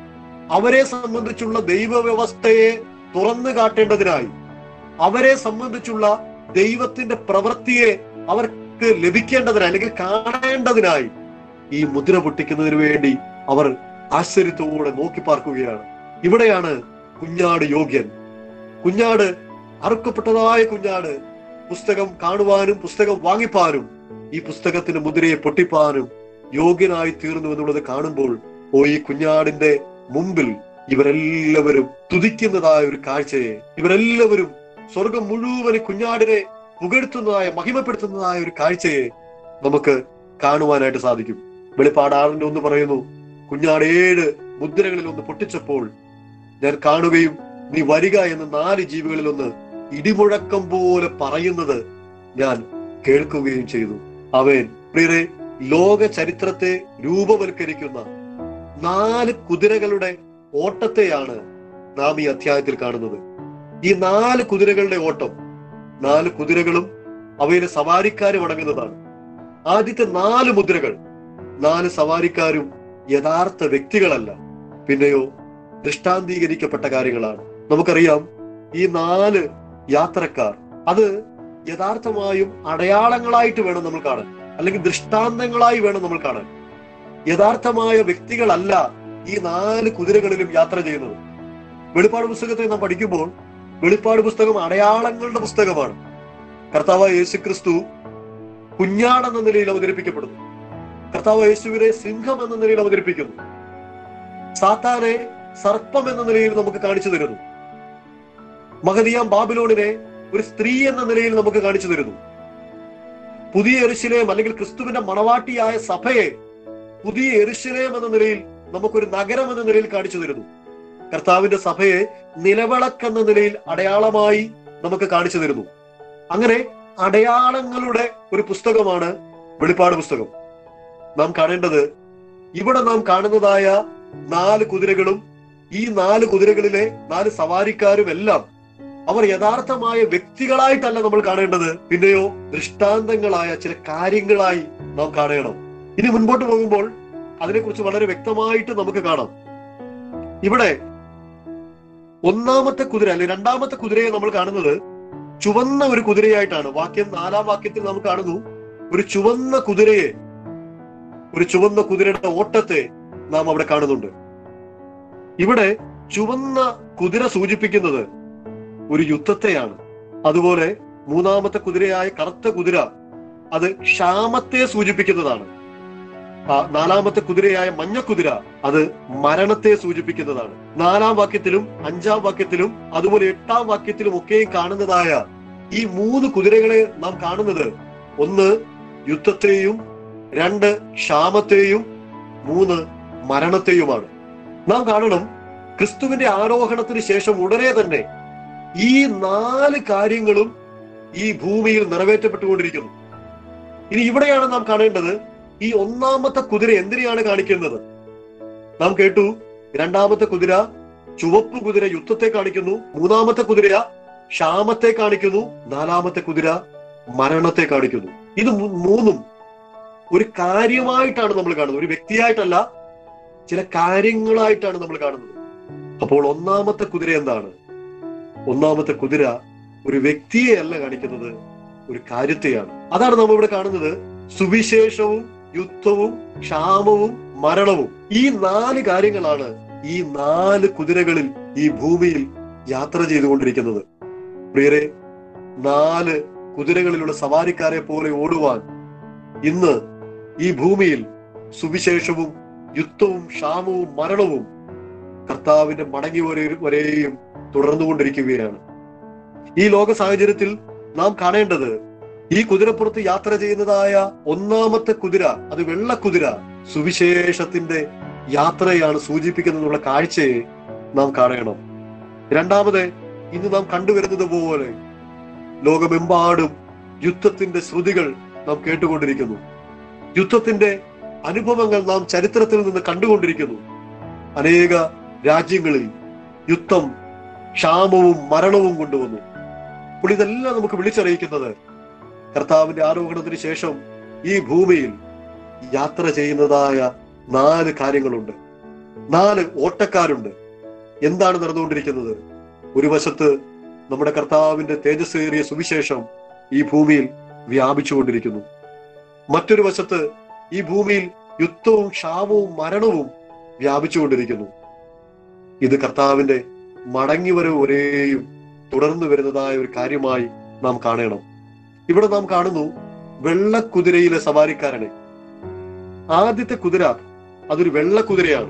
അവരെ സംബന്ധിച്ചുള്ള ദൈവവ്യവസ്ഥയെ തുറന്നു കാട്ടേണ്ടതിനായി അവരെ സംബന്ധിച്ചുള്ള ദൈവത്തിന്റെ പ്രവൃത്തിയെ അവർക്ക് ലഭിക്കേണ്ടതിനായി അല്ലെങ്കിൽ കാണേണ്ടതിനായി ഈ മുദ്ര പൊട്ടിക്കുന്നതിന് വേണ്ടി അവർ ആശ്ചര്യത്തോടെ നോക്കി പാർക്കുകയാണ് ഇവിടെയാണ് കുഞ്ഞാട് യോഗ്യൻ കുഞ്ഞാട് അറുക്കപ്പെട്ടതായ കുഞ്ഞാട് പുസ്തകം കാണുവാനും പുസ്തകം വാങ്ങിപ്പാനും ഈ പുസ്തകത്തിന്റെ മുദ്രയെ പൊട്ടിപ്പാനും യോഗ്യനായി തീർന്നു എന്നുള്ളത് കാണുമ്പോൾ ഓ ഈ കുഞ്ഞാടിന്റെ മുമ്പിൽ ഇവരെല്ലാവരും തുതിക്കുന്നതായ ഒരു കാഴ്ചയെ ഇവരെല്ലാവരും സ്വർഗം മുഴുവൻ ഈ കുഞ്ഞാടിനെ പുകഴ്ത്തുന്നതായ മഹിമപ്പെടുത്തുന്നതായ ഒരു കാഴ്ചയെ നമുക്ക് കാണുവാനായിട്ട് സാധിക്കും വെളിപ്പാട് ആറിന്റെ ഒന്ന് പറയുന്നു കുഞ്ഞാട് ഏഴ് മുദ്രകളിൽ ഒന്ന് പൊട്ടിച്ചപ്പോൾ ഞാൻ കാണുകയും നീ വരിക എന്ന് നാല് ജീവികളിൽ ഒന്ന് ഇടിമുഴക്കം പോലെ പറയുന്നത് ഞാൻ കേൾക്കുകയും ചെയ്തു അവൻ പ്രിയരെ ലോക ചരിത്രത്തെ രൂപവൽക്കരിക്കുന്ന നാല് കുതിരകളുടെ ഓട്ടത്തെയാണ് നാം ഈ അധ്യായത്തിൽ കാണുന്നത് ഈ നാല് കുതിരകളുടെ ഓട്ടം നാല് കുതിരകളും അവയിലെ സവാരിക്കാരും അടങ്ങുന്നതാണ് ആദ്യത്തെ നാല് മുദ്രകൾ നാല് സവാരിക്കാരും യഥാർത്ഥ വ്യക്തികളല്ല പിന്നെയോ ദൃഷ്ടാന്തീകരിക്കപ്പെട്ട കാര്യങ്ങളാണ് നമുക്കറിയാം ഈ നാല് യാത്രക്കാർ അത് യഥാർത്ഥമായും അടയാളങ്ങളായിട്ട് വേണം നമ്മൾ കാണാൻ അല്ലെങ്കിൽ ദൃഷ്ടാന്തങ്ങളായി വേണം നമ്മൾ കാണാൻ യഥാർത്ഥമായ വ്യക്തികളല്ല ഈ നാല് കുതിരകളിലും യാത്ര ചെയ്യുന്നത് വെളിപ്പാട് പുസ്തകത്തെ നാം പഠിക്കുമ്പോൾ വെളിപ്പാട് പുസ്തകം അടയാളങ്ങളുടെ പുസ്തകമാണ് കർത്താവ് യേശു ക്രിസ്തു കുഞ്ഞാടെന്ന നിലയിൽ അവതരിപ്പിക്കപ്പെടുന്നു കർത്താവ് യേശുവിനെ സിംഹം എന്ന നിലയിൽ അവതരിപ്പിക്കുന്നു സാത്താനെ സർപ്പം എന്ന നിലയിൽ നമുക്ക് കാണിച്ചു തരുന്നു മഹദിയാം ബാബിലോണിനെ ഒരു സ്ത്രീ എന്ന നിലയിൽ നമുക്ക് കാണിച്ചു തരുന്നു പുതിയ എരുശലേം അല്ലെങ്കിൽ ക്രിസ്തുവിന്റെ മണവാട്ടിയായ സഭയെ പുതിയ എരുശലേം എന്ന നിലയിൽ നമുക്കൊരു നഗരം എന്ന നിലയിൽ കാണിച്ചു തരുന്നു കർത്താവിന്റെ സഭയെ നിലവിളക്കെന്ന നിലയിൽ അടയാളമായി നമുക്ക് കാണിച്ചു തരുന്നു അങ്ങനെ അടയാളങ്ങളുടെ ഒരു പുസ്തകമാണ് വെളിപ്പാട് പുസ്തകം നാം കാണേണ്ടത് ഇവിടെ നാം കാണുന്നതായ നാല് കുതിരകളും ഈ നാല് കുതിരകളിലെ നാല് സവാരിക്കാരും എല്ലാം അവർ യഥാർത്ഥമായ വ്യക്തികളായിട്ടല്ല നമ്മൾ കാണേണ്ടത് പിന്നെയോ ദൃഷ്ടാന്തങ്ങളായ ചില കാര്യങ്ങളായി നാം കാണണം ഇനി മുൻപോട്ട് പോകുമ്പോൾ അതിനെക്കുറിച്ച് വളരെ വ്യക്തമായിട്ട് നമുക്ക് കാണാം ഇവിടെ ഒന്നാമത്തെ കുതിര അല്ലെങ്കിൽ രണ്ടാമത്തെ കുതിരയെ നമ്മൾ കാണുന്നത് ചുവന്ന ഒരു കുതിരയായിട്ടാണ് വാക്യം നാലാം വാക്യത്തിൽ നാം കാണുന്നു ഒരു ചുവന്ന കുതിരയെ ഒരു ചുവന്ന കുതിരയുടെ ഓട്ടത്തെ നാം അവിടെ കാണുന്നുണ്ട് ഇവിടെ ചുവന്ന കുതിര സൂചിപ്പിക്കുന്നത് ഒരു യുദ്ധത്തെയാണ് അതുപോലെ മൂന്നാമത്തെ കുതിരയായ കറുത്ത കുതിര അത് ക്ഷാമത്തെ സൂചിപ്പിക്കുന്നതാണ് ആ നാലാമത്തെ കുതിരയായ മഞ്ഞക്കുതിര അത് മരണത്തെ സൂചിപ്പിക്കുന്നതാണ് നാലാം വാക്യത്തിലും അഞ്ചാം വാക്യത്തിലും അതുപോലെ എട്ടാം വാക്യത്തിലും ഒക്കെയും കാണുന്നതായ ഈ മൂന്ന് കുതിരകളെ നാം കാണുന്നത് ഒന്ന് യുദ്ധത്തെയും രണ്ട് ക്ഷാമത്തെയും മൂന്ന് മരണത്തെയുമാണ് നാം കാണണം ക്രിസ്തുവിന്റെ ആരോഹണത്തിന് ശേഷം ഉടനെ തന്നെ ഈ നാല് കാര്യങ്ങളും ഈ ഭൂമിയിൽ നിറവേറ്റപ്പെട്ടുകൊണ്ടിരിക്കുന്നു ഇനി ഇവിടെയാണ് നാം കാണേണ്ടത് ഈ ഒന്നാമത്തെ കുതിര എന്തിനെയാണ് കാണിക്കുന്നത് നാം കേട്ടു രണ്ടാമത്തെ കുതിര ചുവപ്പ് കുതിര യുദ്ധത്തെ കാണിക്കുന്നു മൂന്നാമത്തെ കുതിര ക്ഷാമത്തെ കാണിക്കുന്നു നാലാമത്തെ കുതിര മരണത്തെ കാണിക്കുന്നു ഇത് മൂ- മൂന്നും ഒരു കാര്യമായിട്ടാണ് നമ്മൾ കാണുന്നത് ഒരു വ്യക്തിയായിട്ടല്ല ചില കാര്യങ്ങളായിട്ടാണ് നമ്മൾ കാണുന്നത് അപ്പോൾ ഒന്നാമത്തെ കുതിര എന്താണ് ഒന്നാമത്തെ കുതിര ഒരു വ്യക്തിയെ അല്ല കാണിക്കുന്നത് ഒരു കാര്യത്തെയാണ് അതാണ് നാം ഇവിടെ കാണുന്നത് സുവിശേഷവും യുദ്ധവും ക്ഷാമവും മരണവും ഈ നാല് കാര്യങ്ങളാണ് ഈ നാല് കുതിരകളിൽ ഈ ഭൂമിയിൽ യാത്ര ചെയ്തുകൊണ്ടിരിക്കുന്നത് പ്രിയരെ നാല് കുതിരകളിലുള്ള സവാരിക്കാരെ പോലെ ഓടുവാൻ ഇന്ന് ഈ ഭൂമിയിൽ സുവിശേഷവും യുദ്ധവും ക്ഷാമവും മരണവും കർത്താവിന്റെ മടങ്ങി വരെ- വരെയും തുടർന്നുകൊണ്ടിരിക്കുകയാണ് ഈ ലോക സാഹചര്യത്തിൽ നാം കാണേണ്ടത് ഈ കുതിരപ്പുറത്ത് യാത്ര ചെയ്യുന്നതായ ഒന്നാമത്തെ കുതിര അത് വെള്ളക്കുതിര സുവിശേഷത്തിന്റെ യാത്രയാണ് സൂചിപ്പിക്കുന്നതിനുള്ള കാഴ്ചയെ നാം കാണണം രണ്ടാമത് ഇന്ന് നാം കണ്ടുവരുന്നത് പോലെ ലോകമെമ്പാടും യുദ്ധത്തിന്റെ ശ്രുതികൾ നാം കേട്ടുകൊണ്ടിരിക്കുന്നു യുദ്ധത്തിന്റെ അനുഭവങ്ങൾ നാം ചരിത്രത്തിൽ നിന്ന് കണ്ടുകൊണ്ടിരിക്കുന്നു അനേക രാജ്യങ്ങളിൽ യുദ്ധം ക്ഷാമവും മരണവും കൊണ്ടുവന്നു അപ്പോൾ ഇതെല്ലാം നമുക്ക് വിളിച്ചറിയിക്കുന്നത് കർത്താവിന്റെ ആരോഹണത്തിന് ശേഷം ഈ ഭൂമിയിൽ യാത്ര ചെയ്യുന്നതായ നാല് കാര്യങ്ങളുണ്ട് നാല് ഓട്ടക്കാരുണ്ട് എന്താണ് നടന്നുകൊണ്ടിരിക്കുന്നത് ഒരു വശത്ത് നമ്മുടെ കർത്താവിന്റെ തേജസ്സേറിയ സുവിശേഷം ഈ ഭൂമിയിൽ വ്യാപിച്ചുകൊണ്ടിരിക്കുന്നു മറ്റൊരു വശത്ത് ഈ ഭൂമിയിൽ യുദ്ധവും ക്ഷാമവും മരണവും വ്യാപിച്ചുകൊണ്ടിരിക്കുന്നു ഇത് കർത്താവിന്റെ മടങ്ങിവരവ് ഒരേയും തുടർന്നു വരുന്നതായ ഒരു കാര്യമായി നാം കാണണം ഇവിടെ നാം കാണുന്നു വെള്ളക്കുതിരയിലെ സവാരിക്കാരനെ ആദ്യത്തെ കുതിര അതൊരു വെള്ളക്കുതിരയാണ്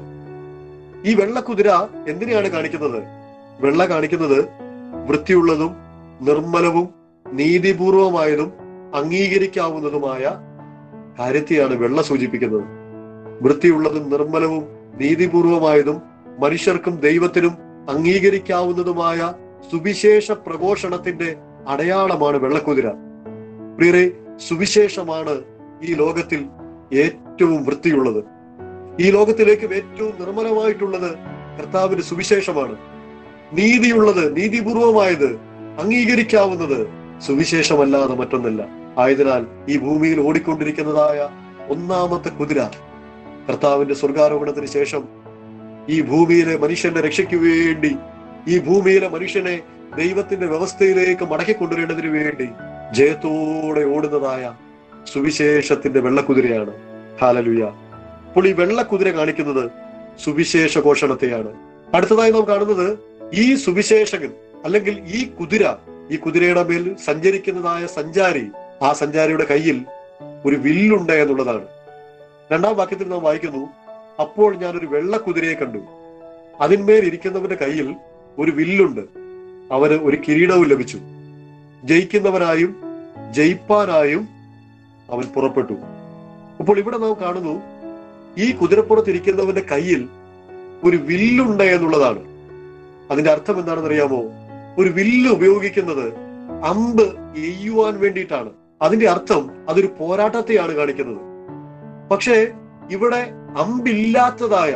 ഈ വെള്ളക്കുതിര എന്തിനെയാണ് കാണിക്കുന്നത് വെള്ള കാണിക്കുന്നത് വൃത്തിയുള്ളതും നിർമ്മലവും നീതിപൂർവമായതും അംഗീകരിക്കാവുന്നതുമായ കാര്യത്തെയാണ് വെള്ള സൂചിപ്പിക്കുന്നത് വൃത്തിയുള്ളതും നിർമ്മലവും നീതിപൂർവമായതും മനുഷ്യർക്കും ദൈവത്തിനും അംഗീകരിക്കാവുന്നതുമായ സുവിശേഷ പ്രഘോഷണത്തിന്റെ അടയാളമാണ് വെള്ളക്കുതിര പ്രിയരെ സുവിശേഷമാണ് ഈ ലോകത്തിൽ ഏറ്റവും വൃത്തിയുള്ളത് ഈ ലോകത്തിലേക്ക് ഏറ്റവും നിർമ്മലമായിട്ടുള്ളത് കർത്താവിന്റെ സുവിശേഷമാണ് നീതിയുള്ളത് നീതിപൂർവമായത് അംഗീകരിക്കാവുന്നത് സുവിശേഷമല്ലാതെ മറ്റൊന്നല്ല ആയതിനാൽ ഈ ഭൂമിയിൽ ഓടിക്കൊണ്ടിരിക്കുന്നതായ ഒന്നാമത്തെ കുതിര കർത്താവിന്റെ സ്വർഗാരോപണത്തിന് ശേഷം ഈ ഭൂമിയിലെ മനുഷ്യന്റെ രക്ഷയ്ക്ക് വേണ്ടി ഈ ഭൂമിയിലെ മനുഷ്യനെ ദൈവത്തിന്റെ വ്യവസ്ഥയിലേക്ക് മടക്കി കൊണ്ടുവരേണ്ടതിന് വേണ്ടി ജയത്തോടെ ഓടുന്നതായ സുവിശേഷത്തിന്റെ വെള്ളക്കുതിരയാണ് ഹാലലുയ അപ്പോൾ ഈ വെള്ളക്കുതിര കാണിക്കുന്നത് സുവിശേഷ ഘോഷണത്തെയാണ് അടുത്തതായി നാം കാണുന്നത് ഈ സുവിശേഷകൻ അല്ലെങ്കിൽ ഈ കുതിര ഈ കുതിരയുടെ മേൽ സഞ്ചരിക്കുന്നതായ സഞ്ചാരി ആ സഞ്ചാരിയുടെ കയ്യിൽ ഒരു വില്ലുണ്ട് എന്നുള്ളതാണ് രണ്ടാം വാക്യത്തിൽ നാം വായിക്കുന്നു അപ്പോൾ ഞാൻ ഒരു വെള്ളക്കുതിരയെ കണ്ടു അതിന്മേൽ ഇരിക്കുന്നവന്റെ കയ്യിൽ ഒരു വില്ലുണ്ട് അവന് ഒരു കിരീടവും ലഭിച്ചു ജയിക്കുന്നവനായും ജയിപ്പാനായും അവൻ പുറപ്പെട്ടു അപ്പോൾ ഇവിടെ നാം കാണുന്നു ഈ കുതിരപ്പുറത്തിരിക്കുന്നവന്റെ കയ്യിൽ ഒരു വില്ലുണ്ട് എന്നുള്ളതാണ് അതിന്റെ അർത്ഥം എന്താണെന്ന് അറിയാമോ ഒരു വില്ല് ഉപയോഗിക്കുന്നത് അമ്പ് എയ്യുവാൻ വേണ്ടിയിട്ടാണ് അതിന്റെ അർത്ഥം അതൊരു പോരാട്ടത്തെയാണ് കാണിക്കുന്നത് പക്ഷേ ഇവിടെ അമ്പില്ലാത്തതായ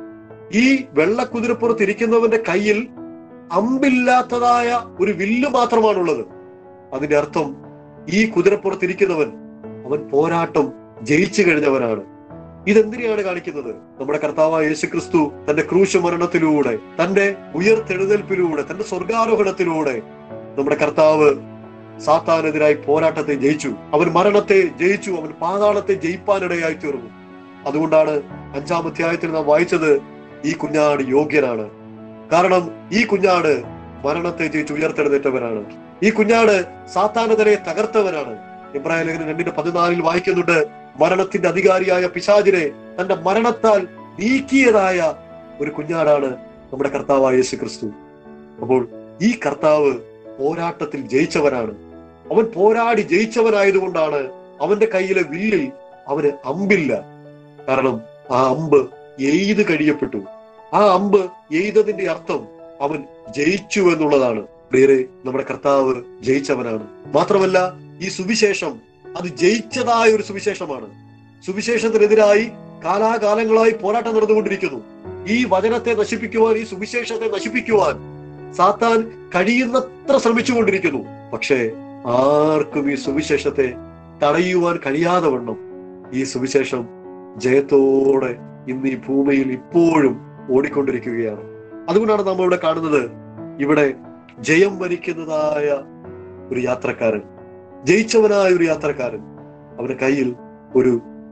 ഈ വെള്ളക്കുതിരപ്പുറത്ത് ഇരിക്കുന്നവന്റെ കയ്യിൽ അമ്പില്ലാത്തതായ ഒരു വില്ല് മാത്രമാണുള്ളത് അതിന്റെ അർത്ഥം ഈ കുതിരപ്പുറത്തിരിക്കുന്നവൻ അവൻ പോരാട്ടം ജയിച്ചു കഴിഞ്ഞവനാണ് ഇതെന്തിനെയാണ് കാണിക്കുന്നത് നമ്മുടെ കർത്താവായ യേശുക്രിസ്തു തന്റെ ക്രൂശ മരണത്തിലൂടെ തന്റെ ഉയർത്തെഴുന്നേൽപ്പിലൂടെ തന്റെ സ്വർഗാരോഹണത്തിലൂടെ നമ്മുടെ കർത്താവ് സാത്താനെതിരായി പോരാട്ടത്തെ ജയിച്ചു അവൻ മരണത്തെ ജയിച്ചു അവൻ പാതാളത്തെ ജയിപ്പാനിടയായി തീർന്നു അതുകൊണ്ടാണ് അഞ്ചാം അധ്യായത്തിൽ നാം വായിച്ചത് ഈ കുഞ്ഞാട് യോഗ്യനാണ് കാരണം ഈ കുഞ്ഞാട് മരണത്തെ ജയിച്ച് ഉയർത്തെഴുന്നേറ്റവനാണ് ഈ കുഞ്ഞാട് സാത്താനെതിരെ തകർത്തവനാണ് ഇബ്രാഹിം ലേഖനം രണ്ടിന്റെ പതിനാലിൽ വായിക്കുന്നുണ്ട് മരണത്തിന്റെ അധികാരിയായ പിശാചിനെ തന്റെ മരണത്താൽ നീക്കിയതായ ഒരു കുഞ്ഞാടാണ് നമ്മുടെ കർത്താവായ യേശു ക്രിസ്തു അപ്പോൾ ഈ കർത്താവ് പോരാട്ടത്തിൽ ജയിച്ചവനാണ് അവൻ പോരാടി ജയിച്ചവനായതുകൊണ്ടാണ് അവന്റെ കയ്യിലെ വില്ലിൽ അവന് അമ്പില്ല കാരണം ആ അമ്പ് എയ്ത് കഴിയപ്പെട്ടു ആ അമ്പ് എയ്തതിന്റെ അർത്ഥം അവൻ ജയിച്ചു എന്നുള്ളതാണ് പ്രിയരെ നമ്മുടെ കർത്താവ് ജയിച്ചവനാണ് മാത്രമല്ല ഈ സുവിശേഷം അത് ജയിച്ചതായ ഒരു സുവിശേഷമാണ് സുവിശേഷത്തിനെതിരായി കാലാകാലങ്ങളായി പോരാട്ടം നടന്നുകൊണ്ടിരിക്കുന്നു ഈ വചനത്തെ നശിപ്പിക്കുവാൻ ഈ സുവിശേഷത്തെ നശിപ്പിക്കുവാൻ സാത്താൻ കഴിയുന്നത്ര ശ്രമിച്ചുകൊണ്ടിരിക്കുന്നു പക്ഷേ ആർക്കും ഈ സുവിശേഷത്തെ തടയുവാൻ കഴിയാതെ വണ്ണം ഈ സുവിശേഷം ജയത്തോടെ ഇന്ന് ഈ ഭൂമിയിൽ ഇപ്പോഴും ഓടിക്കൊണ്ടിരിക്കുകയാണ് അതുകൊണ്ടാണ് നമ്മൾ ഇവിടെ കാണുന്നത് ഇവിടെ ജയം വരിക്കുന്നതായ ഒരു യാത്രക്കാരൻ ജയിച്ചവനായ ഒരു യാത്രക്കാരൻ അവന്റെ കയ്യിൽ ഒരു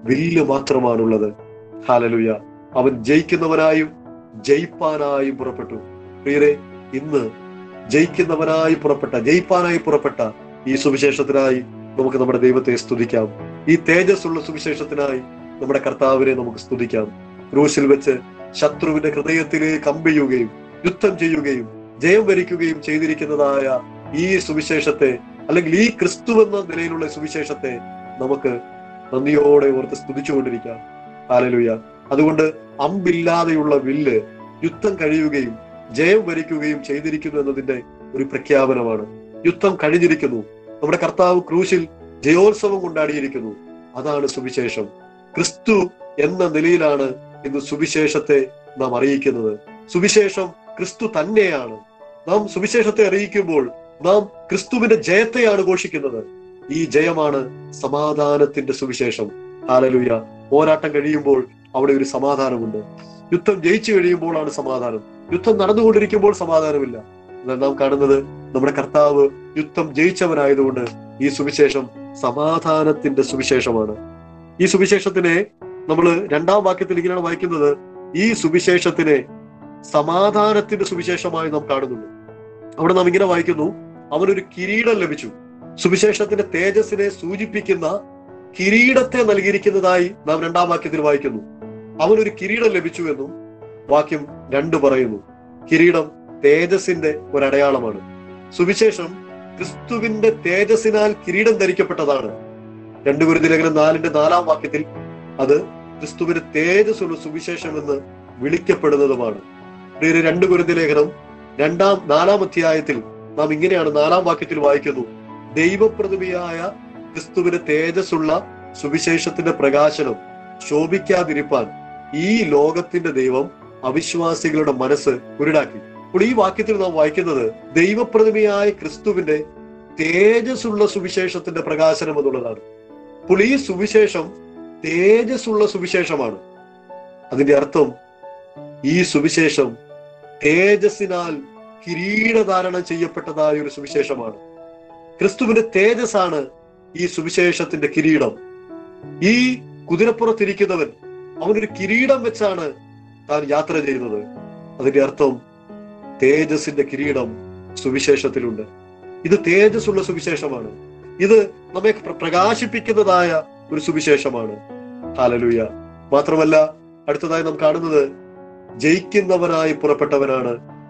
വില്ല് മാത്രമാണുള്ളത് ഹാലലുയ അവൻ ജയിക്കുന്നവനായും ജയിപ്പാനായും പുറപ്പെട്ടു പ്രിയരെ ഇന്ന് ജയിക്കുന്നവനായി പുറപ്പെട്ട ജയിപ്പാനായി പുറപ്പെട്ട ഈ സുവിശേഷത്തിനായി നമുക്ക് നമ്മുടെ ദൈവത്തെ സ്തുതിക്കാം ഈ തേജസ്സുള്ള സുവിശേഷത്തിനായി നമ്മുടെ കർത്താവിനെ നമുക്ക് സ്തുതിക്കാം ക്രൂശിൽ വെച്ച് ശത്രുവിന്റെ ഹൃദയത്തിലേക്ക് അമ്പെയ്യുകയും യുദ്ധം ചെയ്യുകയും ജയം വരിക്കുകയും ചെയ്തിരിക്കുന്നതായ ഈ സുവിശേഷത്തെ അല്ലെങ്കിൽ ഈ ക്രിസ്തു എന്ന നിലയിലുള്ള സുവിശേഷത്തെ നമുക്ക് നന്ദിയോടെ ഓർത്ത് സ്തുതിച്ചുകൊണ്ടിരിക്കാം ഹാലലുയ അതുകൊണ്ട് അമ്പില്ലാതെയുള്ള വില്ല് യുദ്ധം കഴിയുകയും ജയം വരിക്കുകയും ചെയ്തിരിക്കുന്നു എന്നതിന്റെ ഒരു പ്രഖ്യാപനമാണ് യുദ്ധം കഴിഞ്ഞിരിക്കുന്നു നമ്മുടെ കർത്താവ് ക്രൂശിൽ ജയോത്സവം കൊണ്ടാടിയിരിക്കുന്നു അതാണ് സുവിശേഷം ക്രിസ്തു എന്ന നിലയിലാണ് ഇന്ന് സുവിശേഷത്തെ നാം അറിയിക്കുന്നത് സുവിശേഷം ക്രിസ്തു തന്നെയാണ് നാം സുവിശേഷത്തെ അറിയിക്കുമ്പോൾ നാം ക്രിസ്തുവിന്റെ ജയത്തെയാണ് ഘോഷിക്കുന്നത് ഈ ജയമാണ് സമാധാനത്തിന്റെ സുവിശേഷം ഹാലലുയ പോരാട്ടം കഴിയുമ്പോൾ അവിടെ ഒരു സമാധാനമുണ്ട് യുദ്ധം ജയിച്ചു കഴിയുമ്പോഴാണ് സമാധാനം യുദ്ധം നടന്നുകൊണ്ടിരിക്കുമ്പോൾ സമാധാനമില്ല എന്നാൽ നാം കാണുന്നത് നമ്മുടെ കർത്താവ് യുദ്ധം ജയിച്ചവനായതുകൊണ്ട് ഈ സുവിശേഷം സമാധാനത്തിന്റെ സുവിശേഷമാണ് ഈ സുവിശേഷത്തിനെ നമ്മൾ രണ്ടാം വാക്യത്തിൽ ഇങ്ങനെയാണ് വായിക്കുന്നത് ഈ സുവിശേഷത്തിനെ സമാധാനത്തിന്റെ സുവിശേഷമായി നാം കാണുന്നുള്ളൂ അവിടെ നാം ഇങ്ങനെ വായിക്കുന്നു അവനൊരു കിരീടം ലഭിച്ചു സുവിശേഷത്തിന്റെ തേജസ്സിനെ സൂചിപ്പിക്കുന്ന കിരീടത്തെ നൽകിയിരിക്കുന്നതായി നാം രണ്ടാം വാക്യത്തിൽ വായിക്കുന്നു അവനൊരു കിരീടം ലഭിച്ചു എന്നും വാക്യം രണ്ട് പറയുന്നു കിരീടം തേജസ്സിന്റെ ഒരടയാളമാണ് സുവിശേഷം ക്രിസ്തുവിന്റെ തേജസ്സിനാൽ കിരീടം ധരിക്കപ്പെട്ടതാണ് രണ്ടു കുരുതി ലേഖനം നാലിന്റെ നാലാം വാക്യത്തിൽ അത് ക്രിസ്തുവിന്റെ തേജസ്സുള്ള സുവിശേഷം എന്ന് വിളിക്കപ്പെടുന്നതുമാണ് പ്രിയരെ രണ്ടു കുരുതി ലേഖനം രണ്ടാം നാലാം അധ്യായത്തിൽ നാം ഇങ്ങനെയാണ് നാലാം വാക്യത്തിൽ വായിക്കുന്നു ദൈവപ്രതിമയായ ക്രിസ്തുവിന് തേജസ്സുള്ള സുവിശേഷത്തിന്റെ പ്രകാശനം ശോഭിക്കാതിരിപ്പാൻ ഈ ലോകത്തിന്റെ ദൈവം അവിശ്വാസികളുടെ മനസ്സ് കുരുടാക്കി അപ്പോൾ ഈ വാക്യത്തിൽ നാം വായിക്കുന്നത് ദൈവപ്രതിമയായ ക്രിസ്തുവിന്റെ തേജസ്സുള്ള സുവിശേഷത്തിന്റെ പ്രകാശനം എന്നുള്ളതാണ് അപ്പോൾ ഈ സുവിശേഷം തേജസ്സുള്ള സുവിശേഷമാണ് അതിന്റെ അർത്ഥം ഈ സുവിശേഷം തേജസ്സിനാൽ കിരീടധാരണം ചെയ്യപ്പെട്ടതായ ഒരു സുവിശേഷമാണ് ക്രിസ്തുവിന്റെ തേജസ്സാണ് ഈ സുവിശേഷത്തിന്റെ കിരീടം ഈ കുതിരപ്പുറത്തിരിക്കുന്നവൻ അവനൊരു കിരീടം വെച്ചാണ് താൻ യാത്ര ചെയ്യുന്നത് അതിന്റെ അർത്ഥം തേജസ്സിന്റെ കിരീടം സുവിശേഷത്തിലുണ്ട് ഇത് തേജസ്സുള്ള സുവിശേഷമാണ് ഇത് നമ്മെ പ്ര- പ്രകാശിപ്പിക്കുന്നതായ ഒരു സുവിശേഷമാണ് ഹാലലൂയ മാത്രമല്ല അടുത്തതായി നാം കാണുന്നത് ജയിക്കുന്നവനായി പുറപ്പെട്ടവനാണ്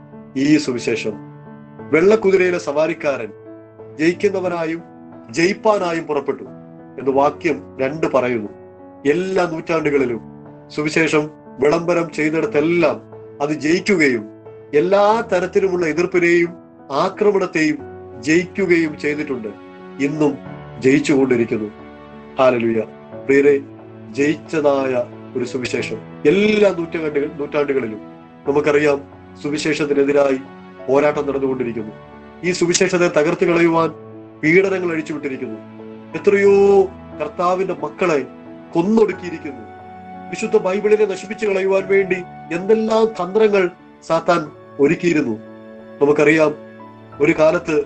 ഈ സുവിശേഷം വെള്ളക്കുതിരയിലെ സവാരിക്കാരൻ ജയിക്കുന്നവനായും ജയിപ്പാനായും പുറപ്പെട്ടു എന്ന് വാക്യം രണ്ട് പറയുന്നു എല്ലാ നൂറ്റാണ്ടുകളിലും സുവിശേഷം വിളംബരം ചെയ്തിടത്തെല്ലാം അത് ജയിക്കുകയും എല്ലാ തരത്തിലുമുള്ള എതിർപ്പിനെയും ആക്രമണത്തെയും ജയിക്കുകയും ചെയ്തിട്ടുണ്ട് ഇന്നും ജയിച്ചുകൊണ്ടിരിക്കുന്നു ഹാലലുയ പ്രിയരെ ജയിച്ചതായ ഒരു സുവിശേഷം എല്ലാ നൂറ്റാണ്ടുകൾ നൂറ്റാണ്ടുകളിലും നമുക്കറിയാം സുവിശേഷത്തിനെതിരായി പോരാട്ടം നടന്നുകൊണ്ടിരിക്കുന്നു ഈ സുവിശേഷത്തെ തകർത്ത് കളയുവാൻ പീഡനങ്ങൾ അഴിച്ചുവിട്ടിരിക്കുന്നു എത്രയോ കർത്താവിന്റെ മക്കളെ കൊന്നൊടുക്കിയിരിക്കുന്നു വിശുദ്ധ ബൈബിളിനെ നശിപ്പിച്ചു കളയുവാൻ വേണ്ടി എന്തെല്ലാം തന്ത്രങ്ങൾ സാത്താൻ ഒരുക്കിയിരുന്നു നമുക്കറിയാം ഒരു കാലത്ത്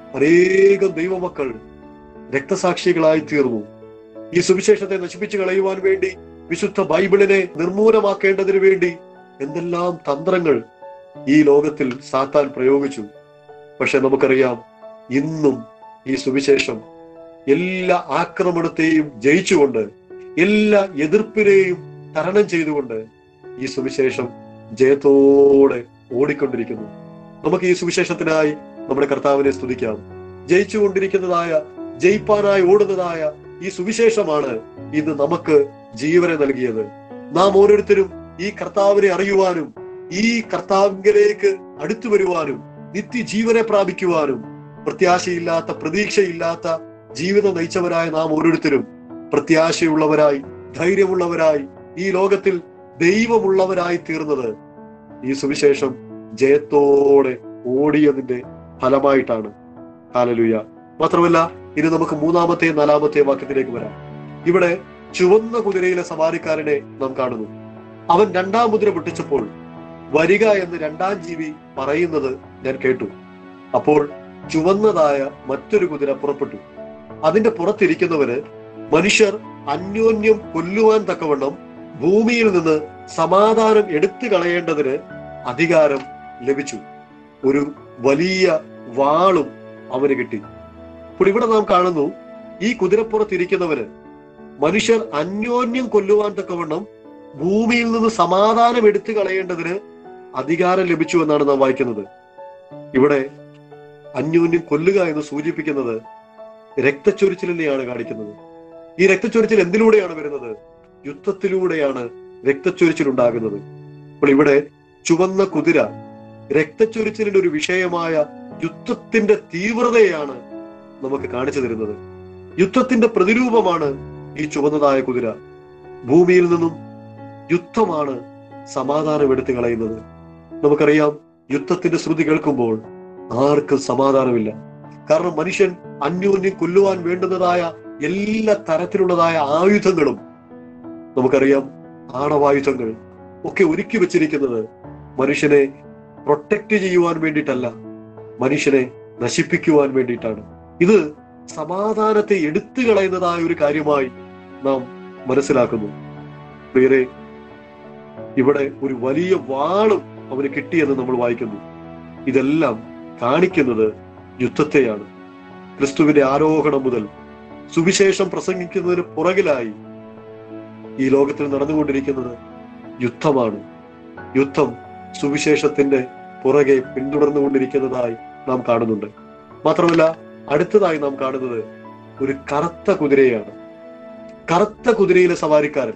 അനേകം ദൈവമക്കൾ രക്തസാക്ഷികളായി തീർന്നു ഈ സുവിശേഷത്തെ നശിപ്പിച്ചു കളയുവാൻ വേണ്ടി വിശുദ്ധ ബൈബിളിനെ നിർമൂലമാക്കേണ്ടതിനു വേണ്ടി എന്തെല്ലാം തന്ത്രങ്ങൾ ഈ ലോകത്തിൽ സാത്താൻ പ്രയോഗിച്ചു പക്ഷെ നമുക്കറിയാം ഇന്നും ഈ സുവിശേഷം എല്ലാ ആക്രമണത്തെയും ജയിച്ചുകൊണ്ട് എല്ലാ എതിർപ്പിനെയും തരണം ചെയ്തുകൊണ്ട് ഈ സുവിശേഷം ജയത്തോടെ ഓടിക്കൊണ്ടിരിക്കുന്നു നമുക്ക് ഈ സുവിശേഷത്തിനായി നമ്മുടെ കർത്താവിനെ സ്തുതിക്കാം ജയിച്ചുകൊണ്ടിരിക്കുന്നതായ ജയിപ്പാനായി ഓടുന്നതായ ഈ സുവിശേഷമാണ് ഇന്ന് നമുക്ക് ജീവനെ നൽകിയത് നാം ഓരോരുത്തരും ഈ കർത്താവിനെ അറിയുവാനും ഈ കർത്താവിലേക്ക് അടുത്തു വരുവാനും നിത്യജീവനെ പ്രാപിക്കുവാനും പ്രത്യാശയില്ലാത്ത പ്രതീക്ഷയില്ലാത്ത ജീവിതം നയിച്ചവരായ നാം ഓരോരുത്തരും പ്രത്യാശയുള്ളവരായി ധൈര്യമുള്ളവരായി ഈ ലോകത്തിൽ ദൈവമുള്ളവരായി തീർന്നത് ഈ സുവിശേഷം ജയത്തോടെ ഓടിയതിന്റെ ഫലമായിട്ടാണ് ഹാലലുയ മാത്രമല്ല ഇനി നമുക്ക് മൂന്നാമത്തെ നാലാമത്തെ വാക്യത്തിലേക്ക് വരാം ഇവിടെ ചുവന്ന കുതിരയിലെ സവാരിക്കാരനെ നാം കാണുന്നു അവൻ രണ്ടാം മുദ്ര പൊട്ടിച്ചപ്പോൾ വരിക എന്ന് രണ്ടാം ജീവി പറയുന്നത് ഞാൻ കേട്ടു അപ്പോൾ ചുവന്നതായ മറ്റൊരു കുതിര പുറപ്പെട്ടു അതിന്റെ പുറത്തിരിക്കുന്നവന് മനുഷ്യർ അന്യോന്യം കൊല്ലുവാൻ തക്കവണ്ണം ഭൂമിയിൽ നിന്ന് സമാധാനം എടുത്തു കളയേണ്ടതിന് അധികാരം ലഭിച്ചു ഒരു വലിയ വാളും അവന് കിട്ടി അപ്പോൾ ഇവിടെ നാം കാണുന്നു ഈ കുതിരപ്പുറത്തിരിക്കുന്നവന് മനുഷ്യർ അന്യോന്യം കൊല്ലുവാൻ തക്കവണ്ണം ഭൂമിയിൽ നിന്ന് സമാധാനം എടുത്തു കളയേണ്ടതിന് അധികാരം ലഭിച്ചു എന്നാണ് നാം വായിക്കുന്നത് ഇവിടെ അന്യോന്യം കൊല്ലുക എന്ന് സൂചിപ്പിക്കുന്നത് രക്തച്ചൊരിച്ചിലിനെയാണ് കാണിക്കുന്നത് ഈ രക്തച്ചൊരിച്ചിൽ എന്തിലൂടെയാണ് വരുന്നത് യുദ്ധത്തിലൂടെയാണ് രക്തച്ചൊരിച്ചിൽ ഉണ്ടാകുന്നത് അപ്പോൾ ഇവിടെ ചുവന്ന കുതിര രക്തച്ചൊരിച്ചിലിന്റെ ഒരു വിഷയമായ യുദ്ധത്തിന്റെ തീവ്രതയാണ് നമുക്ക് കാണിച്ചു തരുന്നത് യുദ്ധത്തിന്റെ പ്രതിരൂപമാണ് ഈ ചുവന്നതായ കുതിര ഭൂമിയിൽ നിന്നും യുദ്ധമാണ് സമാധാനം എടുത്തു കളയുന്നത് നമുക്കറിയാം യുദ്ധത്തിന്റെ ശ്രുതി കേൾക്കുമ്പോൾ ആർക്കും സമാധാനമില്ല കാരണം മനുഷ്യൻ അന്യോന്യം കൊല്ലുവാൻ വേണ്ടുന്നതായ എല്ലാ തരത്തിലുള്ളതായ ആയുധങ്ങളും നമുക്കറിയാം ആണവായുധങ്ങൾ ഒക്കെ ഒരുക്കി വെച്ചിരിക്കുന്നത് മനുഷ്യനെ പ്രൊട്ടക്ട് ചെയ്യുവാൻ വേണ്ടിയിട്ടല്ല മനുഷ്യനെ നശിപ്പിക്കുവാൻ വേണ്ടിയിട്ടാണ് ഇത് സമാധാനത്തെ എടുത്തു കളയുന്നതായ ഒരു കാര്യമായി നാം മനസ്സിലാക്കുന്നു പ്രിയരെ ഇവിടെ ഒരു വലിയ വാളും അവന് കിട്ടിയെന്ന് നമ്മൾ വായിക്കുന്നു ഇതെല്ലാം കാണിക്കുന്നത് യുദ്ധത്തെയാണ് ക്രിസ്തുവിന്റെ ആരോഹണം മുതൽ സുവിശേഷം പ്രസംഗിക്കുന്നതിന് പുറകിലായി ഈ ലോകത്തിൽ നടന്നുകൊണ്ടിരിക്കുന്നത് യുദ്ധമാണ് യുദ്ധം സുവിശേഷത്തിന്റെ പുറകെ പിന്തുടർന്നുകൊണ്ടിരിക്കുന്നതായി നാം കാണുന്നുണ്ട് മാത്രമല്ല അടുത്തതായി നാം കാണുന്നത് ഒരു കറുത്ത കുതിരയാണ് കറുത്ത കുതിരയിലെ സവാരിക്കാരൻ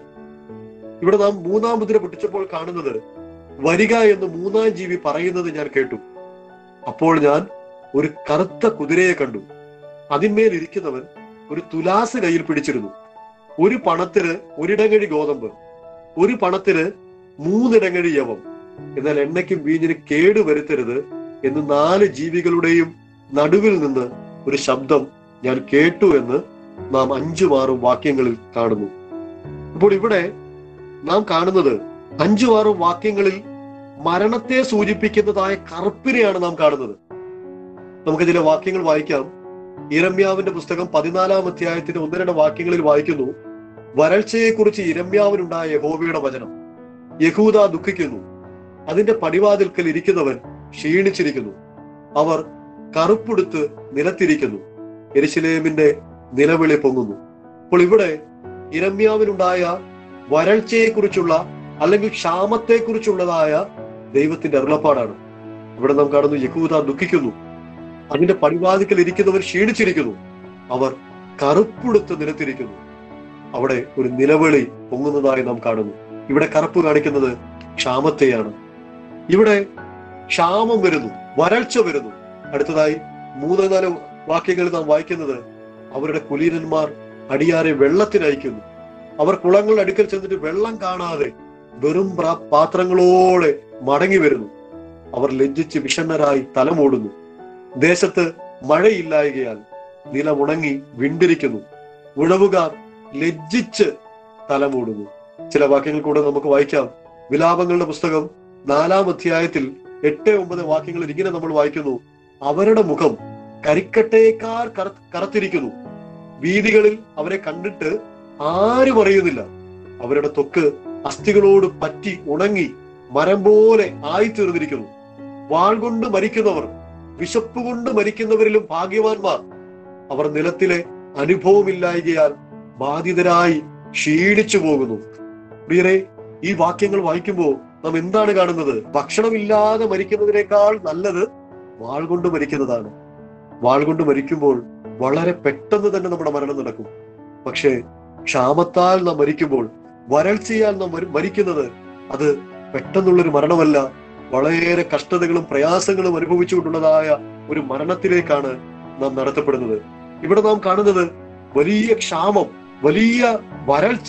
ഇവിടെ നാം മൂന്നാം മുദ്ര പൊട്ടിച്ചപ്പോൾ കാണുന്നത് വരിക എന്ന് മൂന്നാം ജീവി പറയുന്നത് ഞാൻ കേട്ടു അപ്പോൾ ഞാൻ ഒരു കറുത്ത കുതിരയെ കണ്ടു അതിന്മേൽ ഇരിക്കുന്നവൻ ഒരു തുലാസ് കയ്യിൽ പിടിച്ചിരുന്നു ഒരു പണത്തിന് ഒരിടങ്ങഴി ഗോതമ്പ് ഒരു പണത്തിന് മൂന്നിടങ്ങഴി യവം എന്നാൽ എണ്ണയ്ക്കും വീഞ്ഞിന് കേട് വരുത്തരുത് എന്ന് നാല് ജീവികളുടെയും നടുവിൽ നിന്ന് ഒരു ശബ്ദം ഞാൻ കേട്ടു എന്ന് നാം അഞ്ചു ആറും വാക്യങ്ങളിൽ കാണുന്നു അപ്പോൾ ഇവിടെ നാം കാണുന്നത് അഞ്ചു ആറും വാക്യങ്ങളിൽ മരണത്തെ സൂചിപ്പിക്കുന്നതായ കറുപ്പിനെയാണ് നാം കാണുന്നത് നമുക്ക് ചില വാക്യങ്ങൾ വായിക്കാം ഇരമ്യാവിന്റെ പുസ്തകം പതിനാലാം അധ്യായത്തിന്റെ ഒന്ന് രണ്ട് വാക്യങ്ങളിൽ വായിക്കുന്നു വരൾച്ചയെക്കുറിച്ച് ഇരമ്യാവിനുണ്ടായ യഹോവയുടെ വചനം യഹൂദ ദുഃഖിക്കുന്നു അതിന്റെ പടിവാതിൽക്കൽ ഇരിക്കുന്നവൻ ക്ഷീണിച്ചിരിക്കുന്നു അവർ കറുപ്പെടുത്ത് നിലത്തിരിക്കുന്നു എരിശിലേമിന്റെ നിലവിളി പൊങ്ങുന്നു അപ്പോൾ ഇവിടെ ഇരമ്യാവിനുണ്ടായ വരൾച്ചയെക്കുറിച്ചുള്ള അല്ലെങ്കിൽ ക്ഷാമത്തെക്കുറിച്ചുള്ളതായ ദൈവത്തിന്റെ അരുളപ്പാടാണ് ഇവിടെ നാം കാണുന്നു യഹൂദ ദുഃഖിക്കുന്നു അതിന്റെ പടിവാതിക്കൽ ഇരിക്കുന്നവർ ക്ഷീണിച്ചിരിക്കുന്നു അവർ കറുപ്പെടുത്ത് നിലത്തിരിക്കുന്നു അവിടെ ഒരു നിലവിളി പൊങ്ങുന്നതായി നാം കാണുന്നു ഇവിടെ കറുപ്പ് കാണിക്കുന്നത് ക്ഷാമത്തെയാണ് ഇവിടെ ക്ഷാമം വരുന്നു വരൾച്ച വരുന്നു അടുത്തതായി മൂന്ന് നാല് വാക്യങ്ങൾ നാം വായിക്കുന്നത് അവരുടെ കുലീനന്മാർ അടിയാരെ വെള്ളത്തിന് അയക്കുന്നു അവർ കുളങ്ങളുടെ അടുക്കൽ ചെന്നിട്ട് വെള്ളം കാണാതെ വെറും പ്രാ- പാത്രങ്ങളോടെ മടങ്ങി വരുന്നു അവർ ലജ്ജിച്ച് വിഷണ്ണരായി തലമൂടുന്നു ദേശത്ത് മഴയില്ലായകയാൽ നിലമുണങ്ങി വിണ്ടിരിക്കുന്നു ഉഴവുകാർ ലജ്ജിച്ച് തലമൂടുന്നു ചില വാക്യങ്ങൾ കൂടെ നമുക്ക് വായിക്കാം വിലാപങ്ങളുടെ പുസ്തകം നാലാം അധ്യായത്തിൽ എട്ട് ഒമ്പത് വാക്യങ്ങളിൽ ഇങ്ങനെ നമ്മൾ വായിക്കുന്നു അവരുടെ മുഖം കരിക്കട്ടയേക്കാൾ കറ കറുത്തിരിക്കുന്നു വീതികളിൽ അവരെ കണ്ടിട്ട് ആരും അറിയുന്നില്ല അവരുടെ ത്വക്ക് അസ്ഥികളോട് പറ്റി ഉണങ്ങി മരം പോലെ ആയിത്തീർന്നിരിക്കുന്നു വാൾ കൊണ്ട് മരിക്കുന്നവർ വിശപ്പ് കൊണ്ട് മരിക്കുന്നവരിലും ഭാഗ്യവാന്മാർ അവർ നിലത്തിലെ അനുഭവമില്ലായകയാൽ ബാധിതരായി ക്ഷീണിച്ചു പോകുന്നു പ്രിയരെ ഈ വാക്യങ്ങൾ വായിക്കുമ്പോൾ നാം എന്താണ് കാണുന്നത് ഭക്ഷണമില്ലാതെ മരിക്കുന്നതിനേക്കാൾ നല്ലത് വാൾ കൊണ്ട് മരിക്കുന്നതാണ് വാൾ കൊണ്ട് മരിക്കുമ്പോൾ വളരെ പെട്ടെന്ന് തന്നെ നമ്മുടെ മരണം നടക്കും പക്ഷേ ക്ഷാമത്താൽ നാം മരിക്കുമ്പോൾ വരൾച്ചയാൽ നാം മരി- മരിക്കുന്നത് അത് പെട്ടെന്നുള്ളൊരു മരണമല്ല വളരെ കഷ്ടതകളും പ്രയാസങ്ങളും അനുഭവിച്ചുകൊണ്ടുള്ളതായ ഒരു മരണത്തിലേക്കാണ് നാം നടത്തപ്പെടുന്നത് ഇവിടെ നാം കാണുന്നത് വലിയ ക്ഷാമം വലിയ വരൾച്ച